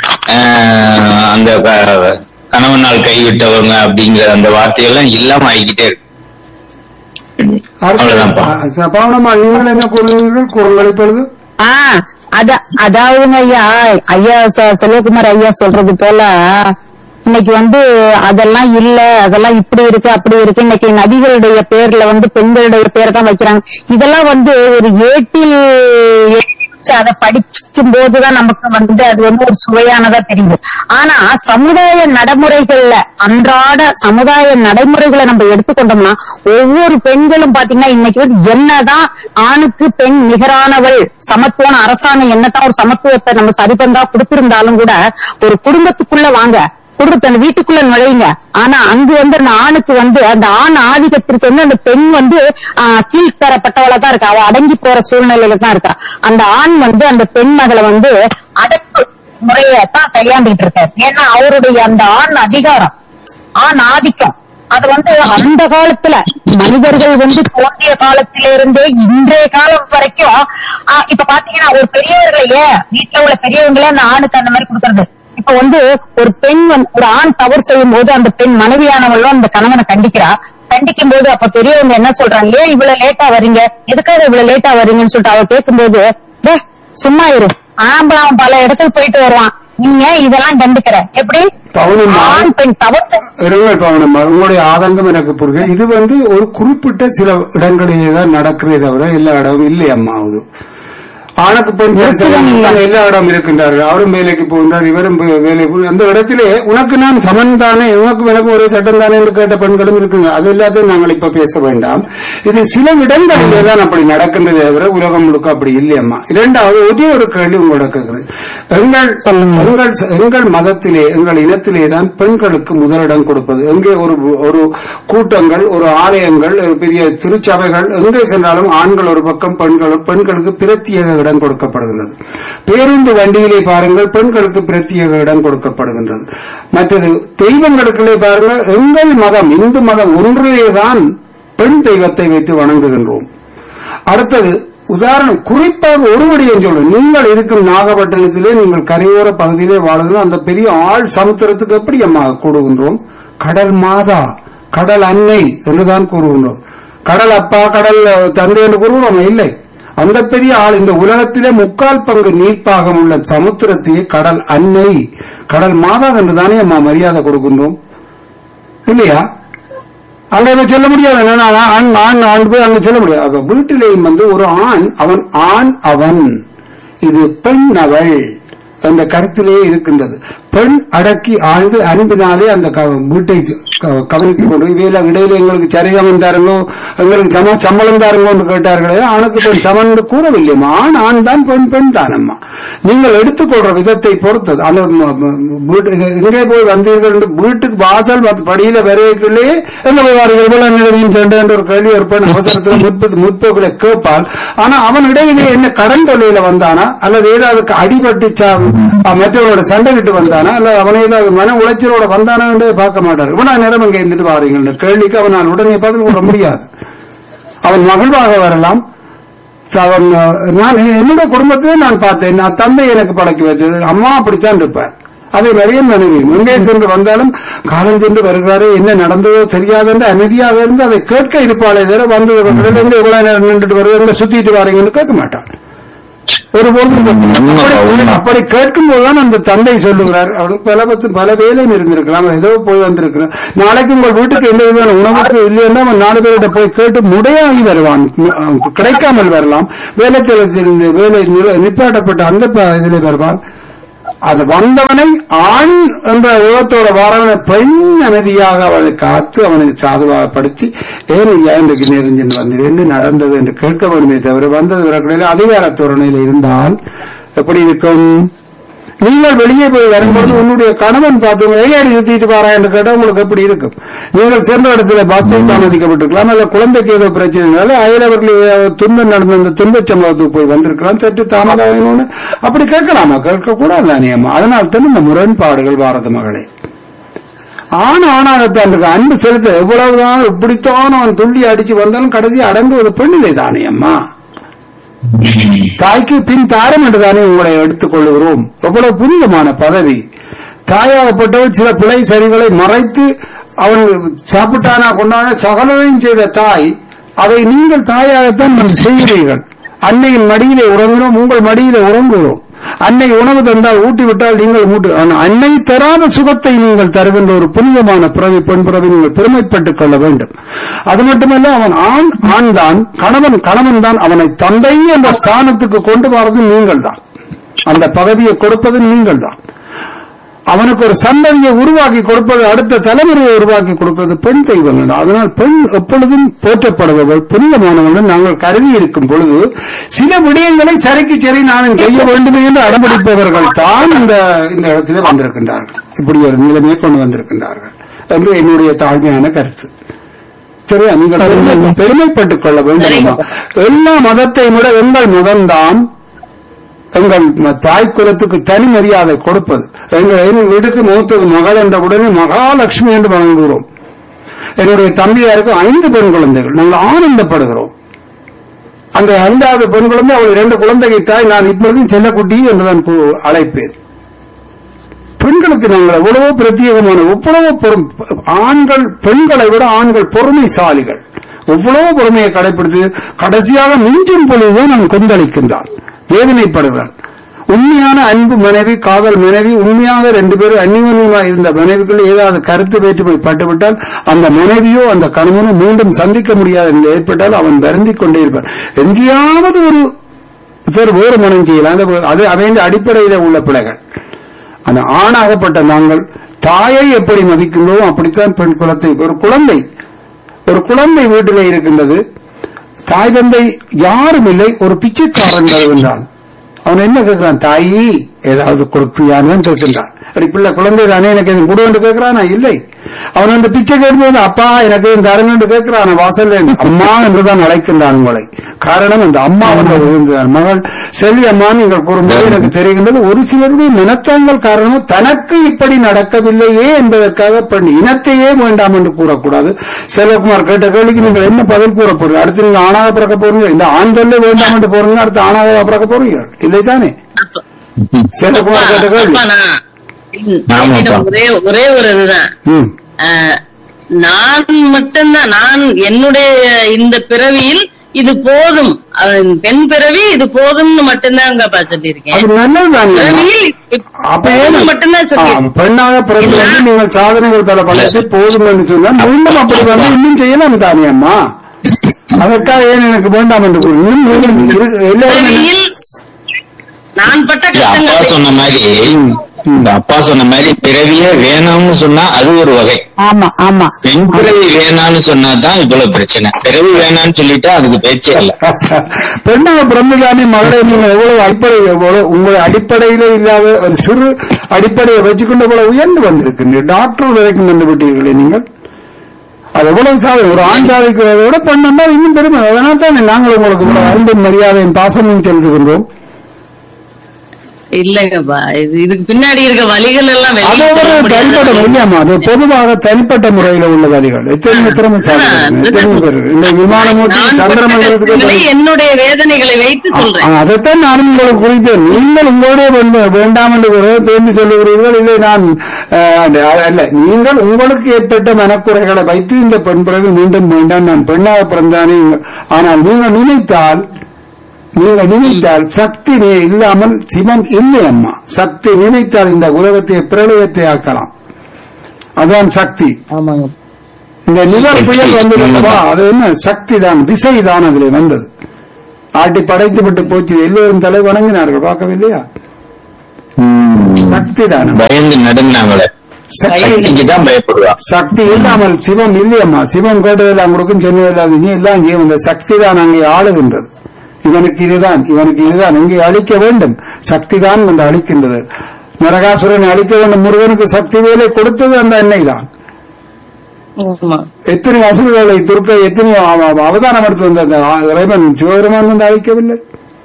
ஆஹ், அந்த க- கணவனால் கைவிட்டவங்க அப்படிங்கிற அந்த வார்த்தையெல்லாம் இல்லாம ஆகிக்கிட்டே இருக்கு அவ்வளவுதான்ப்பா அடுத்து பவனம்மா நீங்கள் என்ன கூறுகிறீர்கள் கூறுங்கள் இப்பொழுது ஆ அத அதாவதுங்க ஐயா ஐயா செ- செல்வகுமார் ஐயா சொல்றது போல இன்னைக்கு வந்து அதெல்லாம் இல்ல அதெல்லாம் இப்படி இருக்கு அப்படி இருக்கு இன்னைக்கு நதிகளுடைய பேர்ல வந்து பெண்களுடைய பேர் தான் வைக்கிறாங்க இதெல்லாம் வந்து ஒரு ஏட்டில் எழுதி வச்சு அதை படிக்கும் போதுதான் நமக்கு வந்து அது வந்து ஒரு சுவையானதா தெரியுது ஆனா சமுதாய நடைமுறைகள்ல அன்றாட சமுதாய நடைமுறைகளை நம்ம எடுத்துக்கொண்டோம்னா ஒவ்வொரு பெண்களும் பாத்தீங்கன்னா இன்னைக்கு வந்து என்னதான் ஆணுக்கு பெண் நிகரானவள் சமத்துவம் அரசாங்கம் என்னதான் ஒரு சமத்துவத்தை நம்ம சரிபந்தா கொடுத்திருந்தாலும் கூட ஒரு குடும்பத்துக்குள்ள வாங்க குடும்பத்தை அந்த வீட்டுக்குள்ள நுழையுங்க ஆனா அங்கு வந்து அந்த ஆணுக்கு வந்து அந்த ஆண் ஆதிக்கத்திற்கு வந்து அந்த பெண் வந்து ஆஹ், கீழ்த்தரப்பட்டவளா தான் இருக்கா அவ அடங்கி போற சூழ்நிலையில தான் இருக்கா அந்த ஆண் வந்து அந்த பெண் மகளை வந்து அடக்கு முறையை தான் கையாண்டுட்டு இருக்காரு ஏன்னா அவருடைய அந்த ஆண் அதிகாரம் ஆண் ஆதிக்கம் அது வந்து அந்த காலத்துல மனிதர்கள் வந்து தோன்றிய காலத்திலிருந்தே இன்றைய காலம் வரைக்கும் ஆஹ், இப்ப பாத்தீங்கன்னா ஒரு பெரியவர்களையே வீட்டுல உள்ள பெரியவங்களே அந்த ஆணுக்கு அந்த மாதிரி கொடுக்கறது இப்ப வந்து ஒரு பெண் வந்து ஒரு ஆண் தவறு செய்யும் போது அந்த பெண் மனைவியானவளும் அந்த கணவனை கண்டிக்கிறா கண்டிக்கும் போது அப்ப பெரியவங்க என்ன சொல்றாங்க ஏன் இவ்வளவு லேட்டா வர்றீங்க எதுக்காக இவ்வளவு லேட்டா வர்றீங்கன்னு சொல்லிட்டு அவ கேட்கும்போது "டே, சும்மா இரு ஆம்பளை அவன் பல இடத்துக்கு போயிட்டு வருவான் நீங்க இதெல்லாம் கண்டுக்கிற எப்படி பவுனம்மா. ஆண் பெண் தவறு செய்- இருங்கள் பவனம்மா உங்களுடைய ஆதங்கம் எனக்கு புரியுது இது வந்து ஒரு குறிப்பிட்ட சில இடங்களிலே தான் நடக்கிறதே தவிர எல்லா இடமும் இல்லை அம்மா அது ஆணுக்கு பெண் சேர்த்தவங்க எல்லா இடம் இருக்கின்றார்கள் அவரும் வேலைக்கு போகின்றார் இவரும் வே- வேலை போ- அந்த இடத்திலே உனக்கு நான் சமன் தானே உனக்கும் எனக்கும் ஒரே சட்டம் தானே என்று கேட்ட பெண்களும் இருக்குங்க அது எல்லாத்தையும் நாங்கள் இப்ப பேச வேண்டாம் இது சில இடங்களிலே தான் அப்படி நடக்கின்றதே தவிர உலகம் முழுக்க அப்படி இல்லையம்மா இரண்டாவது ஒரே ஒரு கேள்வி உங்களோட கேட்கிறேன் எங்கள் எங்கள் எங்கள் மதத்திலே எங்கள் இனத்திலே தான் பெண்களுக்கு முதலிடம் கொடுப்பது எங்கே ஒரு ஒரு கூட்டங்கள் ஒரு ஆலயங்கள் ஒரு பெரிய திருச்சபைகள் எங்கே சென்றாலும் ஆண்கள் ஒரு பக்கம் பெண்களும் பெண்களுக்கு பிரத்யேக இடம் கொடுக்கப்படுகின்றது பேருந்து வண்டியிலே பாருங்கள் பெண்களுக்கு பிரத்யேக இடம் கொடுக்கப்படுகின்றது மற்றது தெய்வங்களுக்குள்ளே பாருங்கள் எங்கள் மதம் இந்து மதம் ஒன்றிலேதான் பெண் தெய்வத்தை வைத்து வணங்குகின்றோம் அடுத்தது உதாரணம் குறிப்பாக ஒரு விடயம் சொல்றேன் நீங்கள் இருக்கும் நாகப்பட்டினத்திலே நீங்கள் கரையோர பகுதியிலே வாழுகிற அந்த பெரிய ஆள் சமுத்திரத்துக்கு எப்படி அம்மா கூடுகின்றோம் கடல் மாதா கடல் அன்னை என்றுதான் கூறுகின்றோம் கடல் அப்பா கடல் தந்தை என்று கூறுகிறோம் இல்லை அந்த பெரிய ஆள் இந்த உலகத்திலே முக்கால் பங்கு நீர்ப்பாகம் உள்ள சமுத்திரத்தையே கடல் அன்னை கடல் மாதா என்றுதானே அம்மா மரியாதை கொடுக்கின்றோம் இல்லையா அங்க இதை சொல்ல முடியாது என்னன்னா, ஆண் ஆண் ஆண் போய் அங்க சொல்ல முடியாது அப்ப வீட்டிலேயும் வந்து ஒரு ஆண் அவன் ஆண் அவன் இது பெண் அவள் அந்த கருத்திலே இருக்கின்றது பெண் அடக்கி ஆழ்ந்து அன்பினாலே அந்த க- வீட்டை க- கவனித்துக் கொண்டு வேலை இடையில எங்களுக்கு சரிசமம் தாருங்கோ எங்களுக்கு சம சம்பளம் தாருங்கோ என்று கேட்டார்களே ஆணுக்கு பெண் சமன் என்று கூறவில்லையம்மா ஆண் ஆண் தான் பெண் பெண் தானம்மா நீங்கள் எடுத்துக்கொள்ற விதத்தை பொறுத்தது அந்த ம- ம- வீட்டு எங்கே போய் வந்தீர்கள் என்று வீட்டுக்கு வாசல் வந்து படியில வரையிலே எங்க போய் வாருங்கள் இவ்வளவு நிலைமையும் சென்று என்று ஒரு கேள்வி ஒரு பெண் அவசரத்தில் முற்பது முற்போக்கில கேட்பாள் ஆனா அவன் இடையிலே என்ன கடன் தொல்லையில வந்தானா அல்லது ஏதாவது அடிபட்டு சா- மற்றவரோட சண்டை விட்டு வந்தானா அல்லது அவனை ஏதாவது மன உளைச்சலோட வந்தானா என்று பார்க்க மாட்டார் இவனா நேரம் இங்க இருந்துட்டு வாரீங்க கேள்விக்கு அவனால் உடனே பதில் கூற முடியாது அவன் மகிழ்வாக வரலாம் அவன் அஹ், நான் என்னோட குடும்பத்திலே நான் பார்த்தேன் நான் தந்தை எனக்கு பழக்கி வச்சது அம்மா அப்படித்தான் இருப்பார் அதே நிறைய மனைவி எங்கே சென்று வந்தாலும் காலம் சென்று வருகிறாரே என்ன நடந்ததோ தெரியாது என்று அமைதியாக இருந்து அதை கேட்க இருப்பாளே தவிர வந்து இவர்களிடம் இருந்து இவ்வளவு நேரம் நின்றுட்டு வருவீங்க சுத்திட்டு வாரீங்கன்னு கேட்க மாட்டான் ஒரு அப்படி அப்படி கேட்கும் போதுதான் அந்த தந்தை சொல்லுகிறார் அவனுக்கு பல பத்து பல வேலையும் இருந்திருக்கலாம் ஏதோ போய் வந்திருக்கிறான் நாளைக்கு உங்கள் வீட்டுக்கு எந்த விதமான உணவுக்கு இல்லைன்னா அவன் நாலு பேர்கிட்ட போய் கேட்டு முடையாகி வருவான் அவனுக்கு கிடைக்காமல் வரலாம் வேலை தளத்திலிருந்து வேலை நில- நிப்பாட்டப்பட்ட அந்த ப- இதிலே வருவான் அது வந்தவனை ஆண் என்ற உலகத்தோட வரவனை பெண் அமைதியாக அவனை காத்து அவனை சாதுவாகப்படுத்தி ஏன் ஐயா இன்றைக்கு நெருஞ்சின் வந்தது என்ன நடந்தது என்று கேட்க வேண்டுமே தவிர வந்தது வரக்கூடிய அதிகார தோரணையில் இருந்தால் எப்படி இருக்கும் நீங்கள் வெளியே போய் வரும்போது உன்னுடைய கணவன் பார்த்து வேலையாடி சுத்திட்டு பாரா என்று கேட்டால் உங்களுக்கு எப்படி இருக்கும் நீங்கள் சென்ற இடத்துல பஸ்ஸை தாமதிக்கப்பட்டிருக்கலாம் அல்ல குழந்தைக்கு ஏதோ பிரச்சனை அயலவர்கள் துன்பம் நடந்த அந்த துன்பச் சம்பவத்துக்கு போய் வந்திருக்கலாம் சற்று தாமதம் அப்படி கேட்கலாமா கேட்கக்கூடாது நியமம் அதனால் தான் இந்த முரண்பாடுகள் பாரத மகளே ஆண் ஆணாகத்தான் இருக்கு அன்பு செலுத்த எவ்வளவுதான் இப்படித்தான் அவன் துள்ளி அடிச்சு வந்தாலும் கடைசி அடங்குவது பெண்ணிலை தானே அம்மா தாய்க்கு பின் தாரம் என்றுதானே உங்களை எடுத்துக் கொள்ளுகிறோம் எவ்வளவு புனிதமான பதவி தாயாகப்பட்டவர் சில பிழை சரிகளை மறைத்து அவன் சாப்பிட்டானா கொண்டான சகலதையும் செய்த தாய் அதை நீங்கள் தாயாகத்தான் செய்கிறீர்கள் அன்னையின் மடியிலே உறங்குகிறோம் உங்கள் மடியிலே உறங்குகிறோம் அன்னை உணவு தந்தால் ஊட்டி விட்டால் நீங்கள் மூட்டு ஆனால் அன்னை தராத சுகத்தை நீங்கள் தருகின்ற ஒரு புனிதமான பிறவி பெண் பிறவி நீங்கள் பெருமைப்பட்டுக் கொள்ள வேண்டும் அது மட்டுமல்ல அவன் ஆண் ஆண் தான் கணவன் கணவன் தான் அவனை தந்தை என்ற ஸ்தானத்துக்கு கொண்டு வரது நீங்கள் தான் அந்த பதவியை கொடுப்பது நீங்கள் தான் அவனுக்கு ஒரு சந்ததியை உருவாக்கி கொடுப்பது அடுத்த தலைமுறையை உருவாக்கி கொடுப்பது பெண் தெய்வங்கள் தான். அதனால் பெண் எப்பொழுதும் போற்றப்படுபவள் புனிதமானவர்கள் நாங்கள் கருதி இருக்கும் பொழுது சில விடயங்களை சரிக்கு சரி நானும் செய்ய வேண்டும் என்று அடம்பிடிப்பவர்கள் தான் இந்த இந்த இடத்திலே வந்திருக்கின்றார்கள் இப்படி ஒரு நிலைமையை கொண்டு வந்திருக்கின்றார்கள் என்று என்னுடைய தாழ்மையான கருத்து சரியா நீங்கள் பெருமை- பெருமைப்பட்டுக் கொள்ள வேண்டும் எல்லா மதத்தையும் விட எங்கள் மதம்தான் எங்கள் ம- தாய் குலத்துக்கு தனி மரியாதை கொடுப்பது எங்கள் எங்கள் வீட்டுக்கு மூத்தது மகள் என்ற உடனே மகாலட்சுமி என்று வணங்குகிறோம் என்னுடைய தம்பியாருக்கு ஐந்து பெண் குழந்தைகள் நாங்கள் ஆனந்தப்படுகிறோம் அந்த ஐந்தாவது பெண் குழந்தை அவள் இரண்டு குழந்தையை தாய் நான் இப்பொழுதும் செல்லக்குட்டி என்றுதான் கூ- அழைப்பேன் பெண்களுக்கு நாங்கள் எவ்வளவோ பிரத்யேகமான எவ்வளவோ பொறும் ஆண்கள் பெண்களை விட ஆண்கள் பொறுமைசாலிகள் எவ்வளவோ பொறுமையை கடைபிடித்து கடைசியாக மிஞ்சும் பொழுதுதான் நான் கொந்தளிக்கின்றான் வேதனைப்படுகிறான் உண்மையான அன்பு மனைவி காதல் மனைவி உண்மையாக ரெண்டு பேரும் அந்நியோன்யமாக இருந்த மனைவிக்குள் ஏதாவது கருத்து வேற்றுமை பட்டுவிட்டால் அந்த மனைவியோ அந்த கணவனோ மீண்டும் சந்திக்க முடியாத நிலை ஏற்பட்டால் அவன் வருந்திக் கொண்டே இருப்பான் எங்கேயாவது ஒரு சரி வேறு மனம் செய்யலாம் அந்த- அது அவன் அடிப்படையில் உள்ள பிள்ளைகள் அந்த ஆணாகப்பட்ட நாங்கள் தாயை எப்படி மதிக்கின்றோம் அப்படித்தான் பெண் குலத்தை ஒரு குழந்தை ஒரு குழந்தை வீட்டிலே இருக்கின்றது தாய் தந்தை யாரும் இல்லை ஒரு பிச்சைக்காரன் வருகின்றான் அவன் என்ன கேட்கிறான் தாயி ஏதாவது கொடுப்பியான்னு கேட்கின்றான் அடி பிள்ளை குழந்தை தானே எனக்கு எதுவும் கொடு என்று கேட்கிறானா இல்லை அவன் அந்த பிச்சை கேட்போது அப்பா எனக்கு எதுவும் தரணும் என்று கேட்கிறான் வாசல்ல அம்மா என்றுதான் அழைக்கின்றான் உங்களை காரணம் அந்த அம்மா வந்து விழுந்தான் மகள் செல்வி அம்மா நீங்கள் கூறும்போது எனக்கு தெரிகின்றது ஒரு சிலருடைய மனத்தாங்கள் காரணம் தனக்கு இப்படி நடக்கவில்லையே என்பதற்காக பெண் இனத்தையே வேண்டாம் என்று கூறக்கூடாது செல்வகுமார் கேட்ட கேள்விக்கு நீங்கள் என்ன பதில் கூற போறீங்க அடுத்து நீங்க ஆணாக பிறக்க போறீங்க இந்த ஆண் தொல்லை வேண்டாம் என்று போறீங்க அடுத்து ஆணாக பிறக்க போறீங்க இல்லை தானே செல்வகுமார் கேட்ட கேள்வி அப்பா, நான் ஆமாப்பா. என்னிடம் ஒரே ஒரே ஒரு இதுதான் ம் ஆஹ், நான் மட்டும்தான் நான் என்னுடைய இந்த பிறவியில் இது போதும் அஹ், பெண் பிறவி இது போதும்னு மட்டும்தான் அங்க சொல்லியிருக்கேன் அது நல்லதுதானே பிறவியில் இப்- அப்ப ஏன் போதும் மட்டும்தான் ஆ, சொல்லியிருக்கேன் பெண்ணாக பிறந்து வந்து நீங்கள் சாதனைகள் பல படைத்து போதும் என்று சொன்னால் மீண்டும் அப்படி வந்து இன்னும் செய்யலாம் தானே அம்மா அதற்காக ஏன் எனக்கு வேண்டாம் என்று கூறு இன்னும் மீண்டும் இரு- எல்லாரும் பிறவியில் நான் பட்ட இல்ல, அப்பா கஷ்டங்கள் சொன்ன மாதிரி இந்த அப்பா சொன்ன மாதிரி பிறவியே வேணாம்னு சொன்னா அது ஒரு வகை ஆமா ஆமா பெண் பிறவி வேணாம்னு சொன்னா தான் இவ்வளவு பிரச்சனை பிறவி வேணாம்னு சொல்லிட்டா அதுக்கு பேச்சே இல்ல பெண்ணாக பிறந்ததானே மகளை நீங்கள் எவ்வளவு அடிப்படை எவ்வளவு உங்களை அடிப்படையிலே இல்லாத ஒரு சிறு அடிப்படையை வச்சுக்கொண்டு எவ்வளவு உயர்ந்து வந்திருக்கின்ற டாக்டர் வரைக்கும் வந்து விட்டீர்களே நீங்கள் அது எவ்வளவு சாதனை ஒரு ஆண் சாதிக்கிறதை விட பெண்ணா இன்னும் பெருமை அதனால் தானே நாங்கள் உங்களுக்கு இவ்வளவு அன்பும் மரியாதையும் பாசமும் செலுத்துகின்றோம் இல்லங்கப்பா இது இதுக்கு பின்னாடி இருக்க வழிகள் எல்லாம் வெளியே அது சொல்ல ஒரு முடியாது. தனிப்பட்ட இல்லையாமா அது பொதுவாக தனிப்பட்ட முறையில உள்ள வழிகள் எத்தனை திறமைசாலி எத்தனை பேர் இந்த விமானமூட்டி நான் பட்ட சந்திரமண்டலத்துக்கு கஷ்டங்களை போய்- என்னுடைய வேதனைகளை வைத்து சொல்றேன் ஆ, அதைத்தான் நானும் உங்களுக்கு குறிப்பேன் நீங்கள் உங்களுடைய வேண்ட- வேண்டாம் என்று கூற- தேர்ந்து சொல்லுகிறீர்கள் இல்லை நான் அஹ், அந்த- அல்ல நீங்கள் உங்களுக்கு ஏற்பட்ட மனக்குறைகளை வைத்து இந்த பெண் பிறகு மீண்டும் வேண்டாம் நான் பெண்ணாக பிறந்தானே ஆனால் நீங்கள் நினைத்தால் நீங்கள் நினைத்தால் சக்தி நீ- இல்லாமல் சிவம் இல்லை அம்மா சக்தி நினைத்தால் இந்த உலகத்தை பிரளயத்தை ஆக்கலாம் அதான் சக்தி ஆமாங்க இந்த நிவர் புயல் வந்ததுவா அது என்ன சக்தி தான் விசை தான் அதில் வந்தது ஆட்டி படைத்து விட்டு போச்சு எல்லோரும் தலை வணங்கினார்கள் பார்க்கவில்லையா சக்தி தான் பயந்து நடுங்கினாங்களே சக்திக்கு தான் பயப்படுவா சக்தி இல்லாமல் சிவம் இல்லையம்மா சிவம் கேட்டதெல்லாம் கொடுக்கும் சொன்னதெல்லாம் நீ எல்லாம் ஜீவன் இந்த சக்தி தான் அங்கே ஆளுகின்றது இவனுக்கு இதுதான் இவனுக்கு இதுதான் இங்கே அழிக்க வேண்டும் சக்தி தான் என்று அழிக்கின்றது நரகாசுரனை அழிக்க வேண்டும் முருகனுக்கு சக்தி வேலை கொடுத்தது அந்த எண்ணெய் தான் ஆமா எத்தனை அசுரர்களை துர்க்க எத்தனை அவ- அவ- அவதாரம் எடுத்து வந்த அந்த ஆ- இறைவன் சிவபெருமான் வந்து அழிக்கவில்லை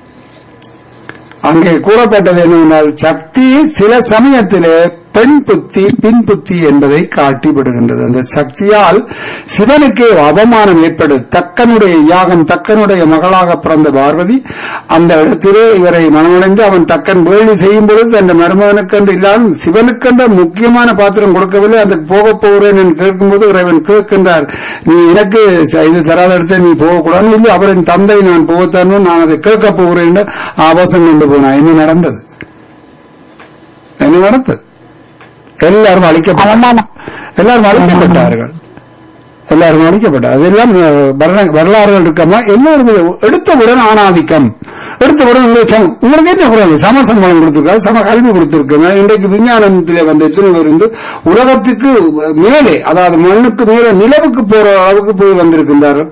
அங்கே கூறப்பட்டது என்னவென்றால் சக்தி சில சமயத்திலே பெண் புத்தி பின் புத்தி என்பதை காட்டி விடுகின்றது அந்த சக்தியால் சிவனுக்கு அவமானம் ஏற்படுது தக்கனுடைய யாகம் தக்கனுடைய மகளாக பிறந்த பார்வதி அந்த இடத்திலே இவரை மனமடைந்து அவன் தக்கன் வேள்வி செய்யும் பொழுது அந்த மருமகனுக்கென்று இல்லாமல் சிவனுக்கென்ற முக்கியமான பாத்திரம் கொடுக்கவில்லை அந்த போக போகிறேன் என்று கேட்கும்போது இறைவன் கேட்கின்றார் நீ எனக்கு இது தராத இடத்துல நீ போகக்கூடாது இல்லை அவரின் தந்தை நான் போகத்தான் நான் அதை கேட்க போகிறேன் என்று ஆபாசம் கொண்டு போனான் என்ன நடந்தது என்ன நடந்தது எல்லாரும் அழிக்கப்பட்டார்கள் அவமானம் எல்லாரும் அழிக்கப்பட்டார்கள் எல்லாரும் அழிக்கப்பட்டார் அதெல்லாம் அஹ், வரலா- வரலாறுகள் இருக்கமா எல்லாரும் எடுத்தவுடன் ஆணாதிக்கம் எடுத்தவுடன் உங்களுக்கு சம- உங்களுக்கு என்ன குறைவு சம சம்பளம் கொடுத்திருக்காரு சம கல்வி கொடுத்திருக்காங்க இன்றைக்கு விஞ்ஞானத்திலே வந்த எத்தனை பேர் இருந்து உலகத்துக்கு மேலே அதாவது மண்ணுக்கு மேலே நிலவுக்கு போற அளவுக்கு போய் வந்திருக்கின்றார்கள்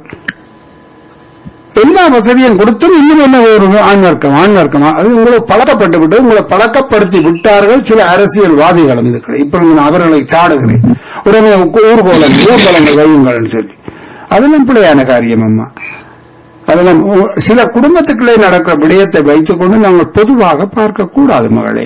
எல்லா வசதியும் கொடுத்தும் இன்னும் என்ன ஒரு ஆண் வர்க்கம் ஆண் வர்க்கமா அது உங்களை பழக்கப்பட்டு விட்டு உங்களை பழக்கப்படுத்தி விட்டார்கள் சில அரசியல்வாதிகளும் இதுக்கு இப்ப நான் அவர்களை சாடுகிறேன் உடனே ஊர்கோலம் ஊர்வலங்கள் வையுங்கள் சொல்லி அதெல்லாம் பிள்ளையான காரியம் அம்மா அதெல்லாம் உ- சில குடும்பத்துக்குள்ளே நடக்கிற விடயத்தை வைத்துக் கொண்டு நாங்கள் பொதுவாக பார்க்க கூடாது மகளே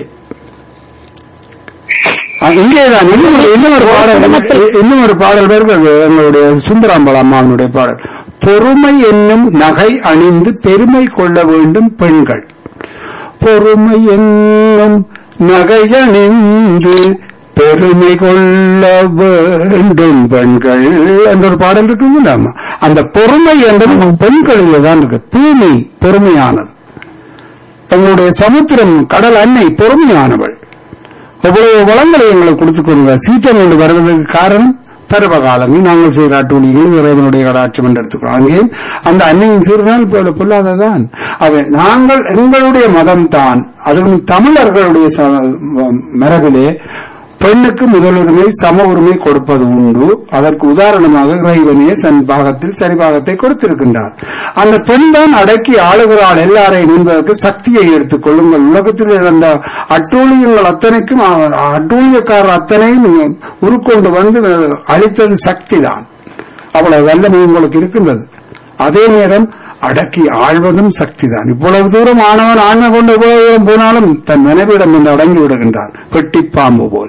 அஹ் இங்கேதான் இன்னும் ஒரு- இன்னும் ஒரு பாடல் இன்னும் ஒரு பாடல் வருகிறது எங்களுடைய சுந்தராம்பல அம்மாவினுடைய பாடல் பொறுமை என்னும் நகை அணிந்து பெருமை கொள்ள வேண்டும் பெண்கள் பொறுமை என்னும் நகை அணிந்து பெருமை கொள்ள வேண்டும் பெண்கள் என்ற ஒரு பாடல் இருக்குங்களா அந்த பொறுமை என்பது பெண்களிலே தான் இருக்கு தூய்மை பொறுமையானது எங்களுடைய சமுத்திரம் கடல் அன்னை பொறுமையானவள் எவ்வளவு வளங்களை எங்களுக்கு கொடுத்துக் கொள்வார் சீற்றம் என்று வருவதற்கு காரணம் பருவ காலங்கள் நாங்கள் செய்கிற அட்டூழியங்கள் இறைவனுடைய கடாட்சம் என்று எடுத்துக்கிறோம் அங்கேயும் அந்த அன்னையின் சிறுநாள் போல பொல்லாததான் அவன் நாங்கள் எங்களுடைய மதம் தான் அதுவும் தமிழர்களுடைய ச- மரபிலே பெண்ணுக்கு முதலுரிமை சம உரிமை கொடுப்பது உண்டு அதற்கு உதாரணமாக இறைவனே தன் பாகத்தில் சரி பாகத்தை கொடுத்திருக்கின்றார் அந்த பெண் தான் அடக்கி ஆளுகிறாள் எல்லாரையும் என்பதற்கு சக்தியை எடுத்துக் கொள்ளுங்கள் உலகத்தில் இழந்த அட்டூழியங்கள் அத்தனைக்கும் அ- அட்டூழியக்காரர் அத்தனையும் உருக்கொண்டு வந்து அளித்தது சக்தி தான் அவ்வளவு வல்லமை உங்களுக்கு இருக்கின்றது அதே நேரம் அடக்கி ஆழ்வதும் சக்தி தான் இவ்வளவு தூரம் ஆனவன் ஆண்மை கொண்டு இவ்வளவு தூரம் போனாலும் தன் மனைவியிடம் வந்து அடங்கி விடுகின்றான் வெட்டிப்பாம்பு போல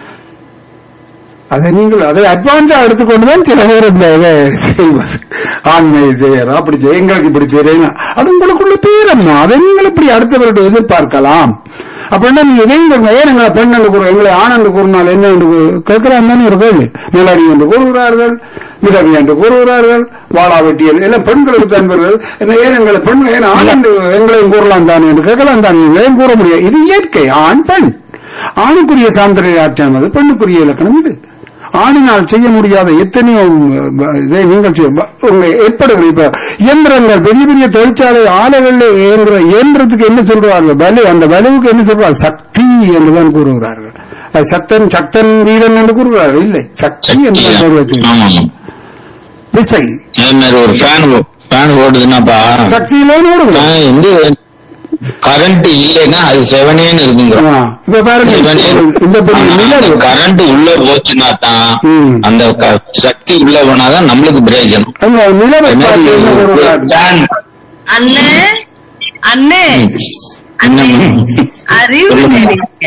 அதை நீங்கள் அதை அட்வான்ஸா எடுத்துக்கொண்டுதான் சில பேர் இந்த இதை செய்வார் ஆண்மை செய்யறோம் அப்படி செய்ய எங்களுக்கு இப்படி தெரியும் அது உங்களுக்குள்ள பேரம்மா அதை நீங்கள் இப்படி அடுத்தவர்கிட்ட எதிர்பார்க்கலாம் அப்படின்னா நீங்க இதையும் சொல்லுங்க. ஏன் எங்களை பெண் என்று கூறு எங்களை ஆண் என்று கூறினால் என்ன என்று கேட்கிறான் தானே ஒரு கேள்வி நிலடி என்று கூறுகிறார்கள் மிதவி என்று கூறுகிறார்கள் வாழாவெட்டியல் எல்லாம் பெண்களுக்கு தான் வருகிறது என்ன ஏன் எங்களை பெண் ஏன் ஆண் என்று எங்களையும் கூறலாம் தானே என்று கேட்கலாம் தான் நீங்கள் ஏன் கூற முடியாது இது இயற்கை ஆண் பெண் ஆணுக்குரிய சாந்திரையாற்றம் அது பெண்ணுக்குரிய இலக்கணம் இது ஆணினால் செய்ய முடியாத எத்தனையோ உம், இதை நீங்கள் செய்ய ப- உங்க ஏற்படுகிற இப்ப இயந்திரங்கள் பெரிய பெரிய தொழிற்சாலை ஆலைகளில் இயங்குற இயந்திரத்துக்கு என்ன சொல்றார்கள் வலு அந்த வலுவுக்கு என்ன சொல்றார்கள் சக்தி என்றுதான் கூறுகிறார்கள் அது சத்தன் சக்தன் வீரன் என்று கூறுகிறார்கள் இல்லை சக்தி என்று தான் பெயர் வைத்திருக்கிறார்கள். ஆமா விசை அதே மாதிரி ஒரு ஃபேன் ஃபேன் ஓடுதுன்னாப்பா சக்தியிலே ஓடுகிறோம் நான் வந்து கரண்ட் இல்லைன்னா அது செவனேன்னு இருக்குங்க ஆ, இப்ப பாருங்க இந்த பெரிய நிலவு கரண்ட் உள்ள போச்சுன்னா தான் ம். அந்த க- சக்தி உள்ள போனாதான் நம்மளுக்கு பிரயோஜனம் அந்த நிலவை அதே பார்த்து மாதிரி என்ன ஒரு கூறுகிறார்கள் fan அண்ணே அண்ணே அண்ணே அறிவு தெரியுங்க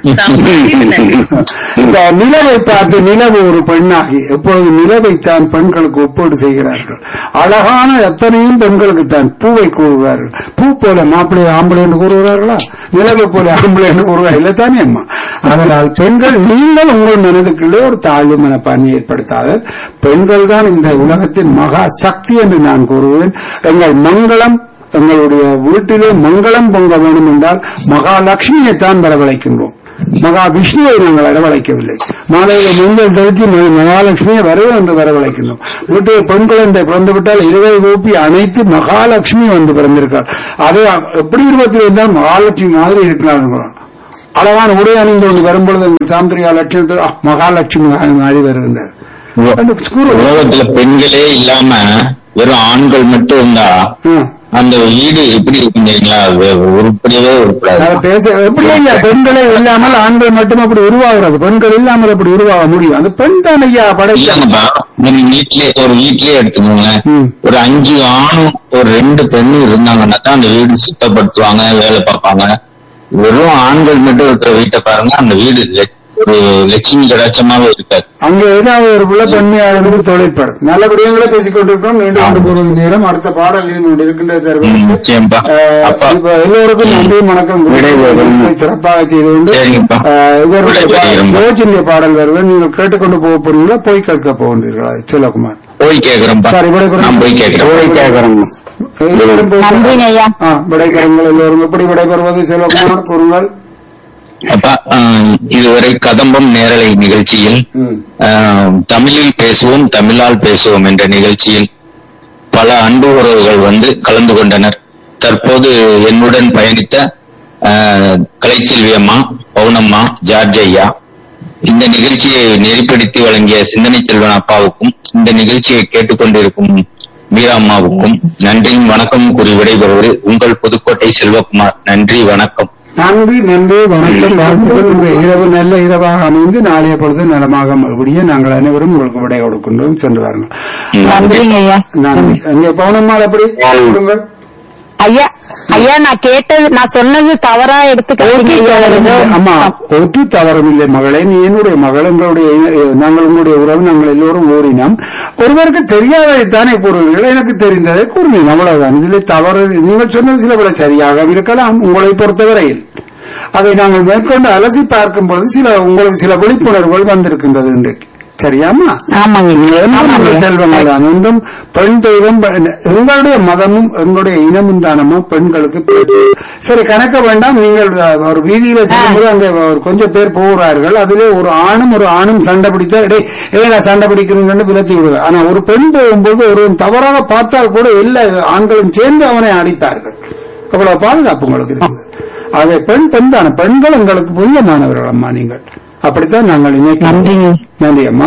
இந்த நிலவை பார்த்து நிலவு ஒரு பெண்ணாகி எப்பொழுது நிலவை தான் பெண்களுக்கு ஒப்பீடு செய்கிறார்கள் அழகான எத்தனையும் பெண்களுக்கு தான் பூவை கூறுகிறார்கள் பூ போல மாப்பிள்ளை ஆம்பளை என்று கூறுகிறார்களா நிலவை போல ஆம்பளை என்று கூறுகிறார் இல்லை தானே அம்மா அதனால் பெண்கள் நீங்கள் உங்கள் மனதுக்குள்ளே ஒரு தாழ்வு மனப்பான்மை ஏற்படுத்தாத பெண்கள் தான் இந்த உலகத்தின் மகா சக்தி என்று நான் கூறுவேன் எங்கள் மங்களம் எங்களுடைய வீட்டிலே மங்களம் பொங்க வேண்டும் என்றால் மகாலட்சுமியை தான் வரவழைக்கின்றோம் மகா விஷ்ணுவை நாங்கள் வரவழைக்கவில்லை மாலையில மஞ்சள் தெளித்து ம- மகாலட்சுமியை வரவே வந்து வரவழைக்கின்றோம் வீட்டில் பெண் குழந்தை பிறந்து விட்டால் இருவை ஊப்பி அனைத்து மகாலட்சுமி வந்து பிறந்திருக்காள் அது எப்படி இருபத்தி இருந்தால் மகாலட்சுமி மாதிரி இருக்கிறார் அழகான உடை அணிந்து கொண்டு வரும்பொழுது எங்கள் சாந்திரியா லட்சணத்தில் "ஆ, மகாலட்சுமி மாறி வருகின்றார் அந்த கூறு- உலகத்துல பெண்களே இல்லாம வெறும் ஆண்கள் மட்டும் இருந்தா ம். அந்த வீடு எப்படி இருக்கும் தெரியுங்களா அது உருப்படியவே அதை உருப்படாது பேச எப்படி ஐயா பெண்களே இல்லாமல் ஆண்கள் மட்டும் அப்படி உருவாகிறது பெண்கள் இல்லாமல் அப்படி உருவாக முடியும் அது பெண் தான் ஐயா படைக்க இல்லங்கப்பா நீங்க வீட்லயே ஒரு வீட்லயே எடுத்துக்கோங்களேன் ம். ஒரு அஞ்சு ஆணும் ஒரு ரெண்டு பெண்ணும் இருந்தாங்கன்னா தான் அந்த வீடு சுத்தப்படுத்துவாங்க வேலை பார்ப்பாங்க வெறும் ஆண்கள் மட்டும் இருக்கிற வீட்டை பாருங்க அந்த வீடு லட்ச- ஒரு லட்சுமி கடாட்சமாவே இருக்காது அங்க ஏதாவது ஒரு புள்ள பெண்மையாக தொழிற்படும் நல்லபடியாக பேசிக் கொண்டிருக்கிறோம் மீண்டும் கொண்டு போறது நேரம் அடுத்த பாடல் இருந்து கொண்டு இருக்கின்ற ம், தருவதற்கு நிச்சயம்பா அஹ், அப்பா இப்ப எல்லோருக்கும் நன்றி வணக்கம் விடைபெறும். சிறப்பாக செய்து கொண்டு சரிங்கப்பா. அஹ், இவருடைய பா- விடைபெறுகிறோம். யோசினுடைய பாடல் வருவது நீங்கள் கேட்டுக்கொண்டு போக போறீங்களா போய் கேட்க போகின்றீர்களா சிவகுமார் போய் கேக்குறேன்ப்பா சரி விடைபெறும் நான் போய் கேக்குறேன் போய் கேட்கிறோம் எல்லோரும் போய் நன்றிங்க ஐயா ஆ, விடைபெறுங்கள் எல்லோரும் எப்படி விடைபெறுவது சிவகுமார் கூறுங்கள் அப்பா ஆஹ், இதுவரை கதம்பம் நேரலை நிகழ்ச்சியில் ம். ஆஹ், தமிழில் பேசுவோம் தமிழால் பேசுவோம் என்ற நிகழ்ச்சியில் பல அன்பு உறவுகள் வந்து கலந்து கொண்டனர் தற்போது என்னுடன் பயணித்த ஆஹ், கலைச்செல்வி அம்மா பவுனம்மா ஜார்ஜ் ஐயா இந்த நிகழ்ச்சியை நெறிப்படுத்தி வழங்கிய சிந்தனை செல்வன் அப்பாவுக்கும் இந்த நிகழ்ச்சியை கேட்டுக்கொண்டிருக்கும் மீரா அம்மாவுக்கும் நன்றியும் வணக்கமும் கூறி விடைபெறுவது உங்கள் புதுக்கோட்டை செல்வகுமார் நன்றி வணக்கம் நன்றி நன்றி வணக்கம் வாழ்த்துக்கள் உங்கள் இரவு நல்ல இரவாக அமைந்து நாளைய பொழுது நலமாக மறுபடியும் நாங்கள் அனைவரும் உங்களுக்கு விடை கொடுக்கின்றோம் சென்று வாருங்கள் நன்றிங்க ஐயா நன்றி அங்கே பவுனம்மாள் எப்படி கொடுங்கள் ஐயா ஐயா நான் கேட்டது நான் சொன்னது தவறா எடுத்துக்காதீங்க ஐயா ஏதோ அம்மா ஒற்று தவறவில்லை மகளே நீ என்னுடைய மகள் எங்களுடைய இன- நாங்கள் உங்களுடைய உறவு நாங்கள் எல்லோரும் ஓரினம் ஒருவருக்கு தெரியாததை தானே கூறுவீர்கள் எனக்கு தெரிந்ததை கூறினேன் அவ்வளவுதான் இதில் தவறு நீங்கள் சொன்னது சில விட சரியாக இருக்கலாம் உங்களை பொறுத்தவரையில் அதை நாங்கள் மேற்கொண்டு அலசி பார்க்கும் பொழுது சில உங்களுக்கு சில விழிப்புணர்வுகள் வந்திருக்கின்றது இன்றைக்கு சரியாமா ஆமாங்க நம்ம செல்வங்கள் தான் ஒன்றும் பெண் தெய்வம் ப- எங்களுடைய மதமும் எங்களுடைய இனமும் தானமோ பெண்களுக்கு பேச்சு. சரி கணக்க வேண்டாம் நீங்கள் அஹ், ஒரு வீதியில செல்லும்போது அங்கே ஒரு கொஞ்சம் பேர் போகிறார்கள் அதிலே ஒரு ஆணும் ஒரு ஆணும் சண்டை பிடித்தா டேய் ஏடா சண்டை பிடிக்கிறீங்கன்னு விலத்தி விடுவார் ஆனா ஒரு பெண் போகும்போது ஒரு தவறாக பார்த்தால் கூட எல்லா ஆண்களும் சேர்ந்து அவனை அடிப்பார்கள் அவ்வளவு பாதுகாப்பு உங்களுக்கு இருக்குது ஆகவே பெண் பெண் தானே பெண்கள் எங்களுக்கு புனிதமானவர்கள் அம்மா நீங்கள் அப்படித்தான் நாங்கள் நினைக்கிறோம் நன்றிங்க நன்றி அம்மா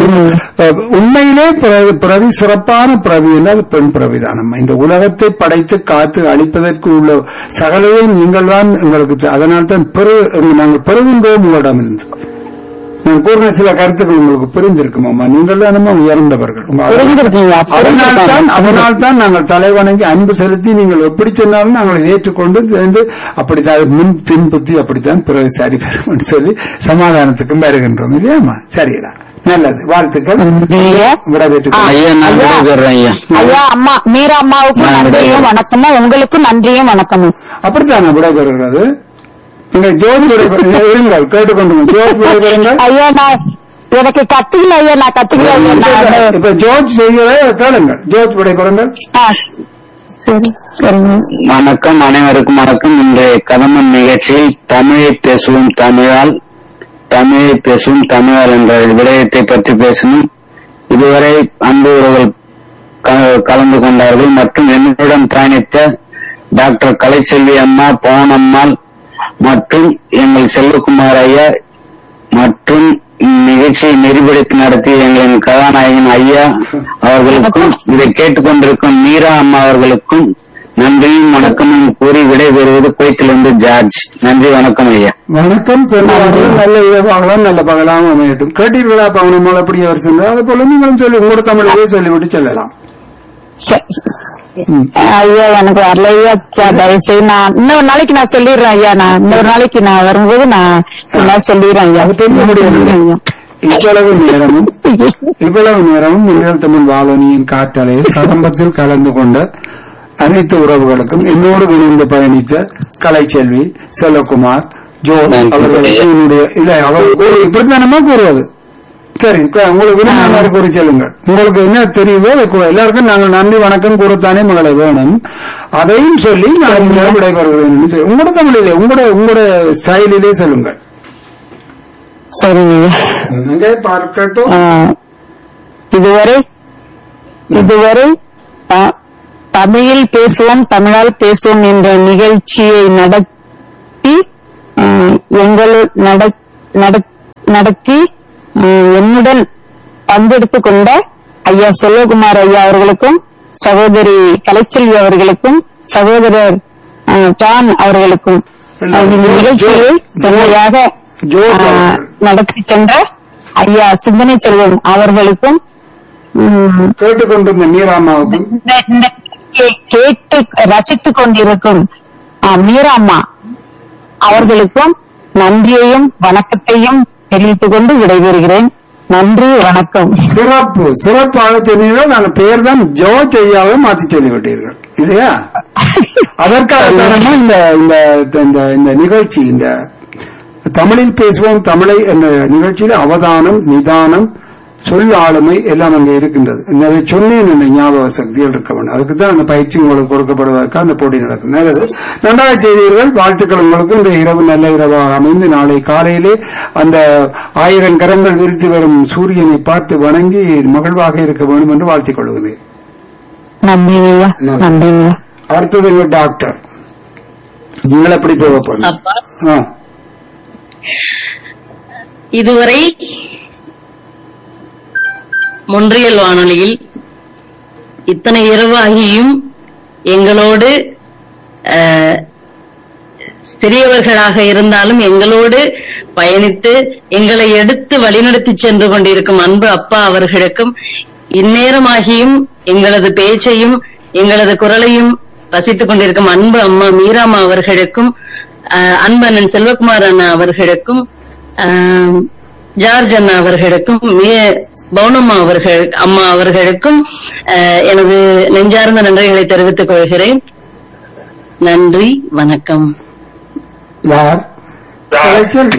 அஹ் உண்மையிலே பிறவி- பிறவி சிறப்பான பிறவி என்றால் பெண் பிறவிதான் அம்மா இந்த உலகத்தை படைத்து காத்து அழிப்பதற்கு உள்ள சகலையும் நீங்கள் தான் எங்களுக்கு தெ- அதனால்தான் பெரு நாங்கள் பெறுகின்றோம் உங்களிடம் இருந்து நான் கூறின சில கருத்துக்கள் உங்களுக்கு புரிந்திருக்கும் அம்மா நீங்கள் தான் அம்மா உயர்ந்தவர்கள் உங்க- புரிஞ்சிருக்கீங்களா? அதனால்தான் அதனால் தான் நாங்கள் தலைவணங்கி அன்பு செலுத்தி நீங்கள் எப்படி சொன்னாலும் நாங்கள் ஏற்றுக்கொண்டு சேர்ந்து அப்படித்தான் முன் பின் புத்தி அப்படித்தான் பிறகு சரி பெறும் என்று சொல்லி சமாதானத்துக்கும் வருகின்றோம் இல்லையாம்மா சரிடா நல்லது வாழ்த்துக்கள் ஐயா. விடைபெற்றுக் கொள்ளுங்கள். ஐயா நான் ஐயா. விடைபெறேன் ஐயா ஐயா அம்மா மீரா அம்மாவுக்கும் நான் நன்றியும் விடைபெறுகிறேன். வணக்கமும் உங்களுக்கும் நன்றியும் வணக்கமும் அப்படித்தானே விடைபெறுகிறது நீங்கள் ஜோதி விடைபெறுங்க இருங்கள் கேட்டுக்கொண்டு ஜோதி விடைபெறுங்கள் ஐயா நான் எனக்கு கத்துக்கல ஐயா நான் கத்துக்கல ஐயா நான் இப்ப ஜோர்ஜ் செய்யவே கேளுங்கள் ஜோர்ஜ் விடைபெறுங்கள் ஆ, சரி சரிங்க வணக்கம் அனைவருக்கும் வணக்கம் இன்றைய கதமன் நிகழ்ச்சியில் தமிழை பேசுவோம் தமிழால் தமிழை பேசுவோம் தமிழால் என்ற விடயத்தை பற்றி பேசணும் இதுவரை அன்பு உறவுகள் க- கலந்து கொண்டார்கள் மற்றும் என்னுடன் பயணித்த டாக்டர் கலைச்செல்வி அம்மா பவனம்மாள் மற்றும் எங்கள் செல்வகுமார் ஐயா மற்றும் நிகழ்ச்சியை நெறிப்படுத்தி நடத்திய எங்களின் கதாநாயகன் ஐயா அவர்களுக்கும் இதை கேட்டுக்கொண்டிருக்கும் மீரா அம்மா அவர்களுக்கும் நன்றியும் வணக்கமும் கூறி விடைபெறுவது குவைத்திலிருந்து ஜார்ஜ் நன்றி வணக்கம் ஐயா வணக்கம் சொல்லுவார்கள் நல்ல இரவாகலாம் நல்ல பகலாம் அமையட்டும் கேட்டீர்களா பவனமால் அப்படி அவர் சொன்னார் அது போல நீங்களும் சொல்லி உங்களோட தமிழிலே சொல்லிவிட்டு செல்லலாம் ம். ஐயா எனக்கு வரல ஐயா ச- தயவு செய்து நான் இன்னொரு நாளைக்கு நான் சொல்லிடுறேன் ஐயா நான் இன்னொரு நாளைக்கு நான் வரும்போது நான் எல்லாம் சொல்லிடுறேன் ஐயா அது பெரிய முடியாது ஐயா. இவ்வளவு நேரமும் இவ்வளவு நேரமும் முன்னாள் தமிழ் வானொலியின் காற்றலையில் கதம்பத்தில் கலந்து கொண்ட அனைத்து உறவுகளுக்கும் என்னோடு இணைந்து பயணித்த கலைச்செல்வி செல்வகுமார் ஜோ அவர்களுக்கு என்னுடைய இல்ல அவர் கூறு- இப்படித்தானமா கூறுவது சரி க- உங்களுக்கு விரும்பினாரு கூறி செல்லுங்கள் உங்களுக்கு என்ன தெரியுதோ அதை கூ- எல்லாருக்கும் நாங்கள் நன்றி வணக்கம் கூறத்தானே மகளை வேணும் அதையும் சொல்லி நான் இங்கே விடைபெறுகிறேன் என்று சொல்லி- உங்களோட தமிழிலே உங்களோட உங்களோட ஸ்டைலிலே சொல்லுங்கள் சரிங்க ஐயா அங்கே பார்க்கட்டும் ஆ, இதுவரை இதுவரை த- தமிழில் பேசுவோம் தமிழால் பேசுவோம் என்ற நிகழ்ச்சியை நடத்தி ஆ, அஹ், எங்களு நட- நட- நடத்தி அஹ், என்னுடன் பங்கெடுத்துக் கொண்ட ஐயா செல்வகுமார் ஐயா அவர்களுக்கும் சகோதரி கலைச்செல்வி அவர்களுக்கும் சகோதரர் அஹ், ஜான் அவர்களுக்கும் அஹ், இந்த நிகழ்ச்சியை செம்மையாக ஜோதி அஹ், அவர்கள். நடத்தி சென்ற ஐயா சிந்தனை செல்வம் அவர்களுக்கும் உம், கேட்டுக்கொண்டிருந்த மீராமாவுக்கும் இந்த- இந்த கே- கேட்டு ரசித்துக் கொண்டிருக்கும் அஹ், மீராம்மா அவர்களுக்கும் நன்றியையும் வணக்கத்தையும் தெரிவித்துக் கொண்டு விடைபெறுகிறேன் நன்றி வணக்கம் சிறப்பு சிறப்பாக சொன்னீர்கள் நான் பெயர் தான் ஜோ செய்யாவே மாத்தி சொல்லிவிட்டீர்கள் இல்லையா அதற்காக தானமா இந்த இந்த இந்த இந்த நிகழ்ச்சி இந்த தமிழில் பேசுவோம் தமிழை என்ற நிகழ்ச்சியில் அவதானம் நிதானம் சொல் ஆளுமை எல்லாம் அங்கே இருக்கின்றது அதை சொன்னேன் என்ற ஞாபக சக்திகள் இருக்க வேண்டும் அதுக்கு தான் அந்த பயிற்சி உங்களுக்கு கொடுக்கப்படுவதற்கு அந்த போட்டி நடக்கும் நல்லது நன்றாக செய்தீர்கள் வாழ்த்துக்கள் உங்களுக்கு இந்த இரவு நல்ல இரவாக அமைந்து நாளை காலையிலே அந்த ஆயிரம் கரங்கள் விரித்து வரும் சூரியனை பார்த்து வணங்கி மகிழ்வாக இருக்க வேண்டும் என்று வாழ்த்திக் கொள்கிறேன் நன்றி ஐயா நன்றி ஐயா அடுத்தது எங்க டாக்டர் நீங்கள் எப்படி போக போறீங்க அப்பா ஆ, இதுவரை மொன்றியல் வானொலியில் இத்தனை இரவாகியும் எங்களோடு அஹ், சிறியவர்களாக இருந்தாலும் எங்களோடு பயணித்து எங்களை எடுத்து வழிநடத்தி சென்று கொண்டிருக்கும் அன்பு அப்பா அவர்களுக்கும் இந்நேரமாகியும் எங்களது பேச்சையும் எங்களது குரலையும் ரசித்துக் கொண்டிருக்கும் அன்பு அம்மா மீராமா அவர்களுக்கும் அஹ், அன்பு அண்ணன் செல்வகுமார் அண்ணா அவர்களுக்கும் ஆம், ஜார்ஜ் அண்ணா அவர்களுக்கும் மே- பவுனம்மா அவர்கள் அம்மா அவர்களுக்கும் அஹ், எனது நெஞ்சார்ந்த நன்றிகளை தெரிவித்துக் கொள்கிறேன் நன்றி வணக்கம் யார் கலைச்செல்வி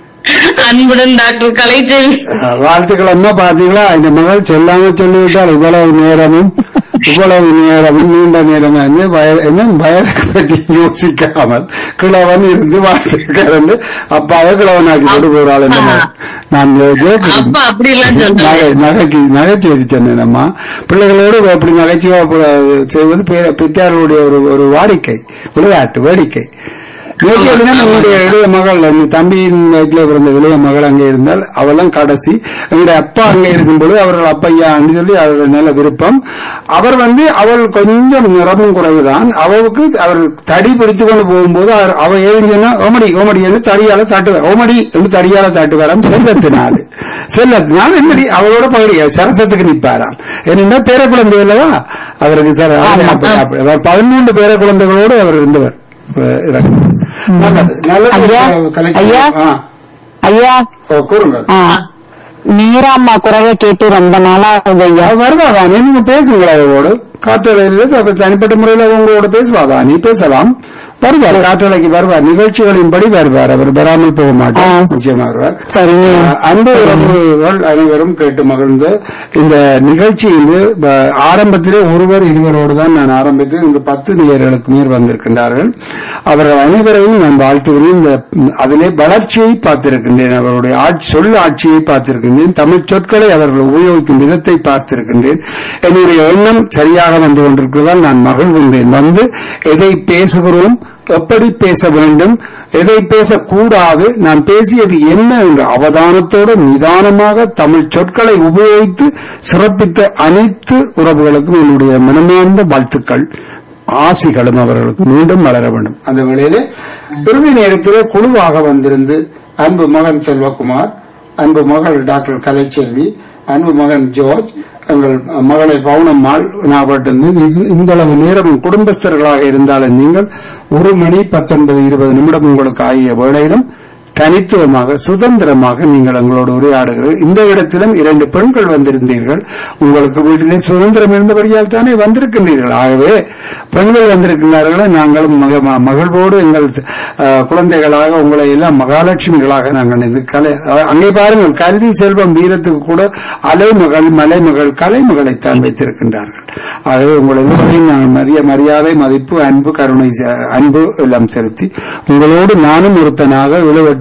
அன்புடன் டாக்டர் கலைச்செல்வி ஆ, வாழ்த்துக்கள் அம்மா பாத்தீங்களா இந்த மகள் சொல்லாம சொல்லிவிட்டால் இவ்வளவு நேரமும் இவ்வளவு நேரமும் நீண்ட நேரம் வந்து வய- என்ன வயதை பற்றி யோசிக்காமல் கிழவன் இருந்து வாழ்த்துக்கிறது அப்பாவை கிழவனாக்கி கொண்டு போறாள் இந்த மகள். நான் ஜோக்கு அப்பா அப்படி எல்லாம் நகை சொன்னாங்க நகைக்கு நகைச்சுவை சொன்னேனம்மா பிள்ளைகளோடு அப்படி நகைச்சுவை ப- செய்வது பெ- பெற்றார்களுடைய ஒரு ஒரு வாடிக்கை விளையாட்டு வேடிக்கை நேற்று எழுதினா நம்முடைய இளைய மகள் அந்த தம்பியின் வயிற்றுல பிறந்த இளைய மகள் அங்கே இருந்தால் அவெல்லாம் கடைசி எங்களுடைய அப்பா அங்கே இருக்கும்போது அவர்கள் அப்பையா சொல்லி அவர்கள் நல்ல விருப்பம் அவர் வந்து அவள் கொஞ்சம் நிறமும் குறைவுதான் அவளுக்கு அவர் தடி பிடித்து கொண்டு போகும்போது அவர் அவ ஏழுங்கன்னா ஓமடி ஓமடி என்று தடியால தாட்டுவார் ஓமடி என்று தடியால தாட்டுவாராம் செல்வத்தினாല് செல்லத்தினால் என்னடி அவளோட பகுதி சரசத்துக்கு நிற்பாராம் என்னென்ன பேர குழந்தை அல்லவா அவருக்கு சார் அவர் பதிமூன்று பேர குழந்தைகளோடு அவர் இருந்தவர் அஹ் இறந்தார். நல்லது நல்லது ஐயா, கலைக்கு- ஐயா. ஆ, ஐயா ஓ, கூறுங்கள் ஆ, மீராம்மா குரலை கேட்டு ரொம்ப நாளா ஆகுது ஐயா அவ வருவாதா நீங்க பேசுங்களா அவளோடு காற்றலையில் அப்ப தனிப்பட்ட முறையில் உங்களோட பேசுவாதா நீ பேசலாம் வருவார் காற்றலைக்கு வருவார் நிகழ்ச்சிகளின்படி வருவார் அவர் வராமல் போக மாட்டார் ஆ. நிச்சயமா வருவார் சரிங்க அஹ் அன்பு உறவுகள் அனைவரும் கேட்டு மகிழ்ந்து இந்த நிகழ்ச்சி இது ப- ஆரம்பத்திலே ஒருவர் இருவரோடு தான் நான் ஆரம்பித்து இங்கு பத்து நேயர்களுக்கு மேல் வந்திருக்கின்றார்கள் அவர்கள் அனைவரையும் நான் வாழ்த்துகிறேன் இந்த அதிலே வளர்ச்சியை பார்த்திருக்கின்றேன் அவருடைய ஆட்சி சொல் ஆட்சியை பார்த்திருக்கின்றேன் தமிழ் சொற்களை அவர்கள் உபயோகிக்கும் விதத்தை பார்த்திருக்கின்றேன் என்னுடைய எண்ணம் சரியாக வந்து கொண்டிருக்கிறதால் நான் மகிழ்கின்றேன் வந்து எதை பேசுகிறோம் எப்படி பேச வேண்டும் எதை பேசக்கூடாது நான் பேசியது என்ன என்ற அவதானத்தோடு நிதானமாக தமிழ் சொற்களை உபயோகித்து சிறப்பித்த அனைத்து உறவுகளுக்கும் என்னுடைய மனமார்ந்த வாழ்த்துக்கள் ஆசிகளும் அவர்களுக்கு மீண்டும் வளர வேண்டும் அந்த வேளையிலே இறுதி நேரத்திலே குழுவாக வந்திருந்து அன்பு மகன் செல்வகுமார் அன்பு மகள் டாக்டர் கலைச்செல்வி அன்பு மகன் ஜோர்ஜ் எங்கள் மகளை பவுனம்மாள் நாகப்பட்டிருந்து இந்த அளவு நேரம் குடும்பஸ்தர்களாக இருந்தாலும் நீங்கள் ஒரு மணி பத்தொன்பது இருபது நிமிடம் உங்களுக்கு ஆகிய வேளையிலும் தனித்துவமாக சுதந்திரமாக நீங்கள் எங்களோடு உரையாடுகிறீர்கள் இந்த இடத்திலும் இரண்டு பெண்கள் வந்திருந்தீர்கள் உங்களுக்கு வீட்டிலே சுதந்திரம் இருந்தபடியால் தானே வந்திருக்கின்றீர்கள் ஆகவே பெண்கள் வந்திருக்கிறார்களே நாங்களும் மக- ம- மகிழ்வோடு எங்கள் அஹ், குழந்தைகளாக உங்களை எல்லாம் மகாலட்சுமிகளாக நாங்கள் இது கலை அஹ், அங்கே பாருங்கள் கல்வி செல்வம் வீரத்துக்கு கூட அலைமகள் மலைமகள் கலைமகளைத்தான் வைத்திருக்கின்றார்கள் ஆகவே உங்கள் எல்லோரையும் நாங்கள் மதிய மரியாதை மதிப்பு அன்பு கருணை செ- அன்பு எல்லாம் செலுத்தி உங்களோடு நானும் ஒருத்தனாக விளைவெட்டு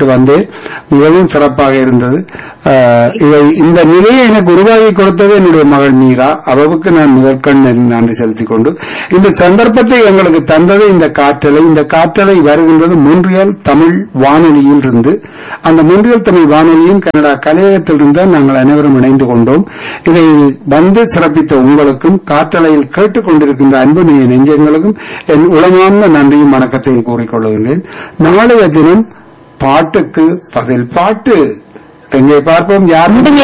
கேட்டு வந்தேன் மிகவும் சிறப்பாக இருந்தது ஆஹ், இதை இந்த நிலையை எனக்கு உருவாக்கி கொடுத்தது என்னுடைய மகள் மீரா அவளுக்கு நான் முதற்கண் நன்றி செலுத்திக் கொண்டு இந்த சந்தர்ப்பத்தை எங்களுக்கு தந்தது இந்த காற்றலை இந்த காற்றலை வருகின்றது மூன்றியல் தமிழ் வானொலியில் இருந்து அந்த மூன்றியல் தமிழ் வானொலியும் கனடா கலையகத்திலிருந்து தான் நாங்கள் அனைவரும் இணைந்து கொண்டோம் இதை வந்து சிறப்பித்த உங்களுக்கும் காற்றலையில் கேட்டுக் கொண்டிருக்கின்ற அன்பு நேய நெஞ்சங்களுக்கும் என் உளமார்ந்த நன்றியும் வணக்கத்தையும் கூறிக்கொள்கின்றேன் நாளைய தினம் பாட்டுக்கு பதில் பாட்டு எங்கே பார்ப்போம் யார்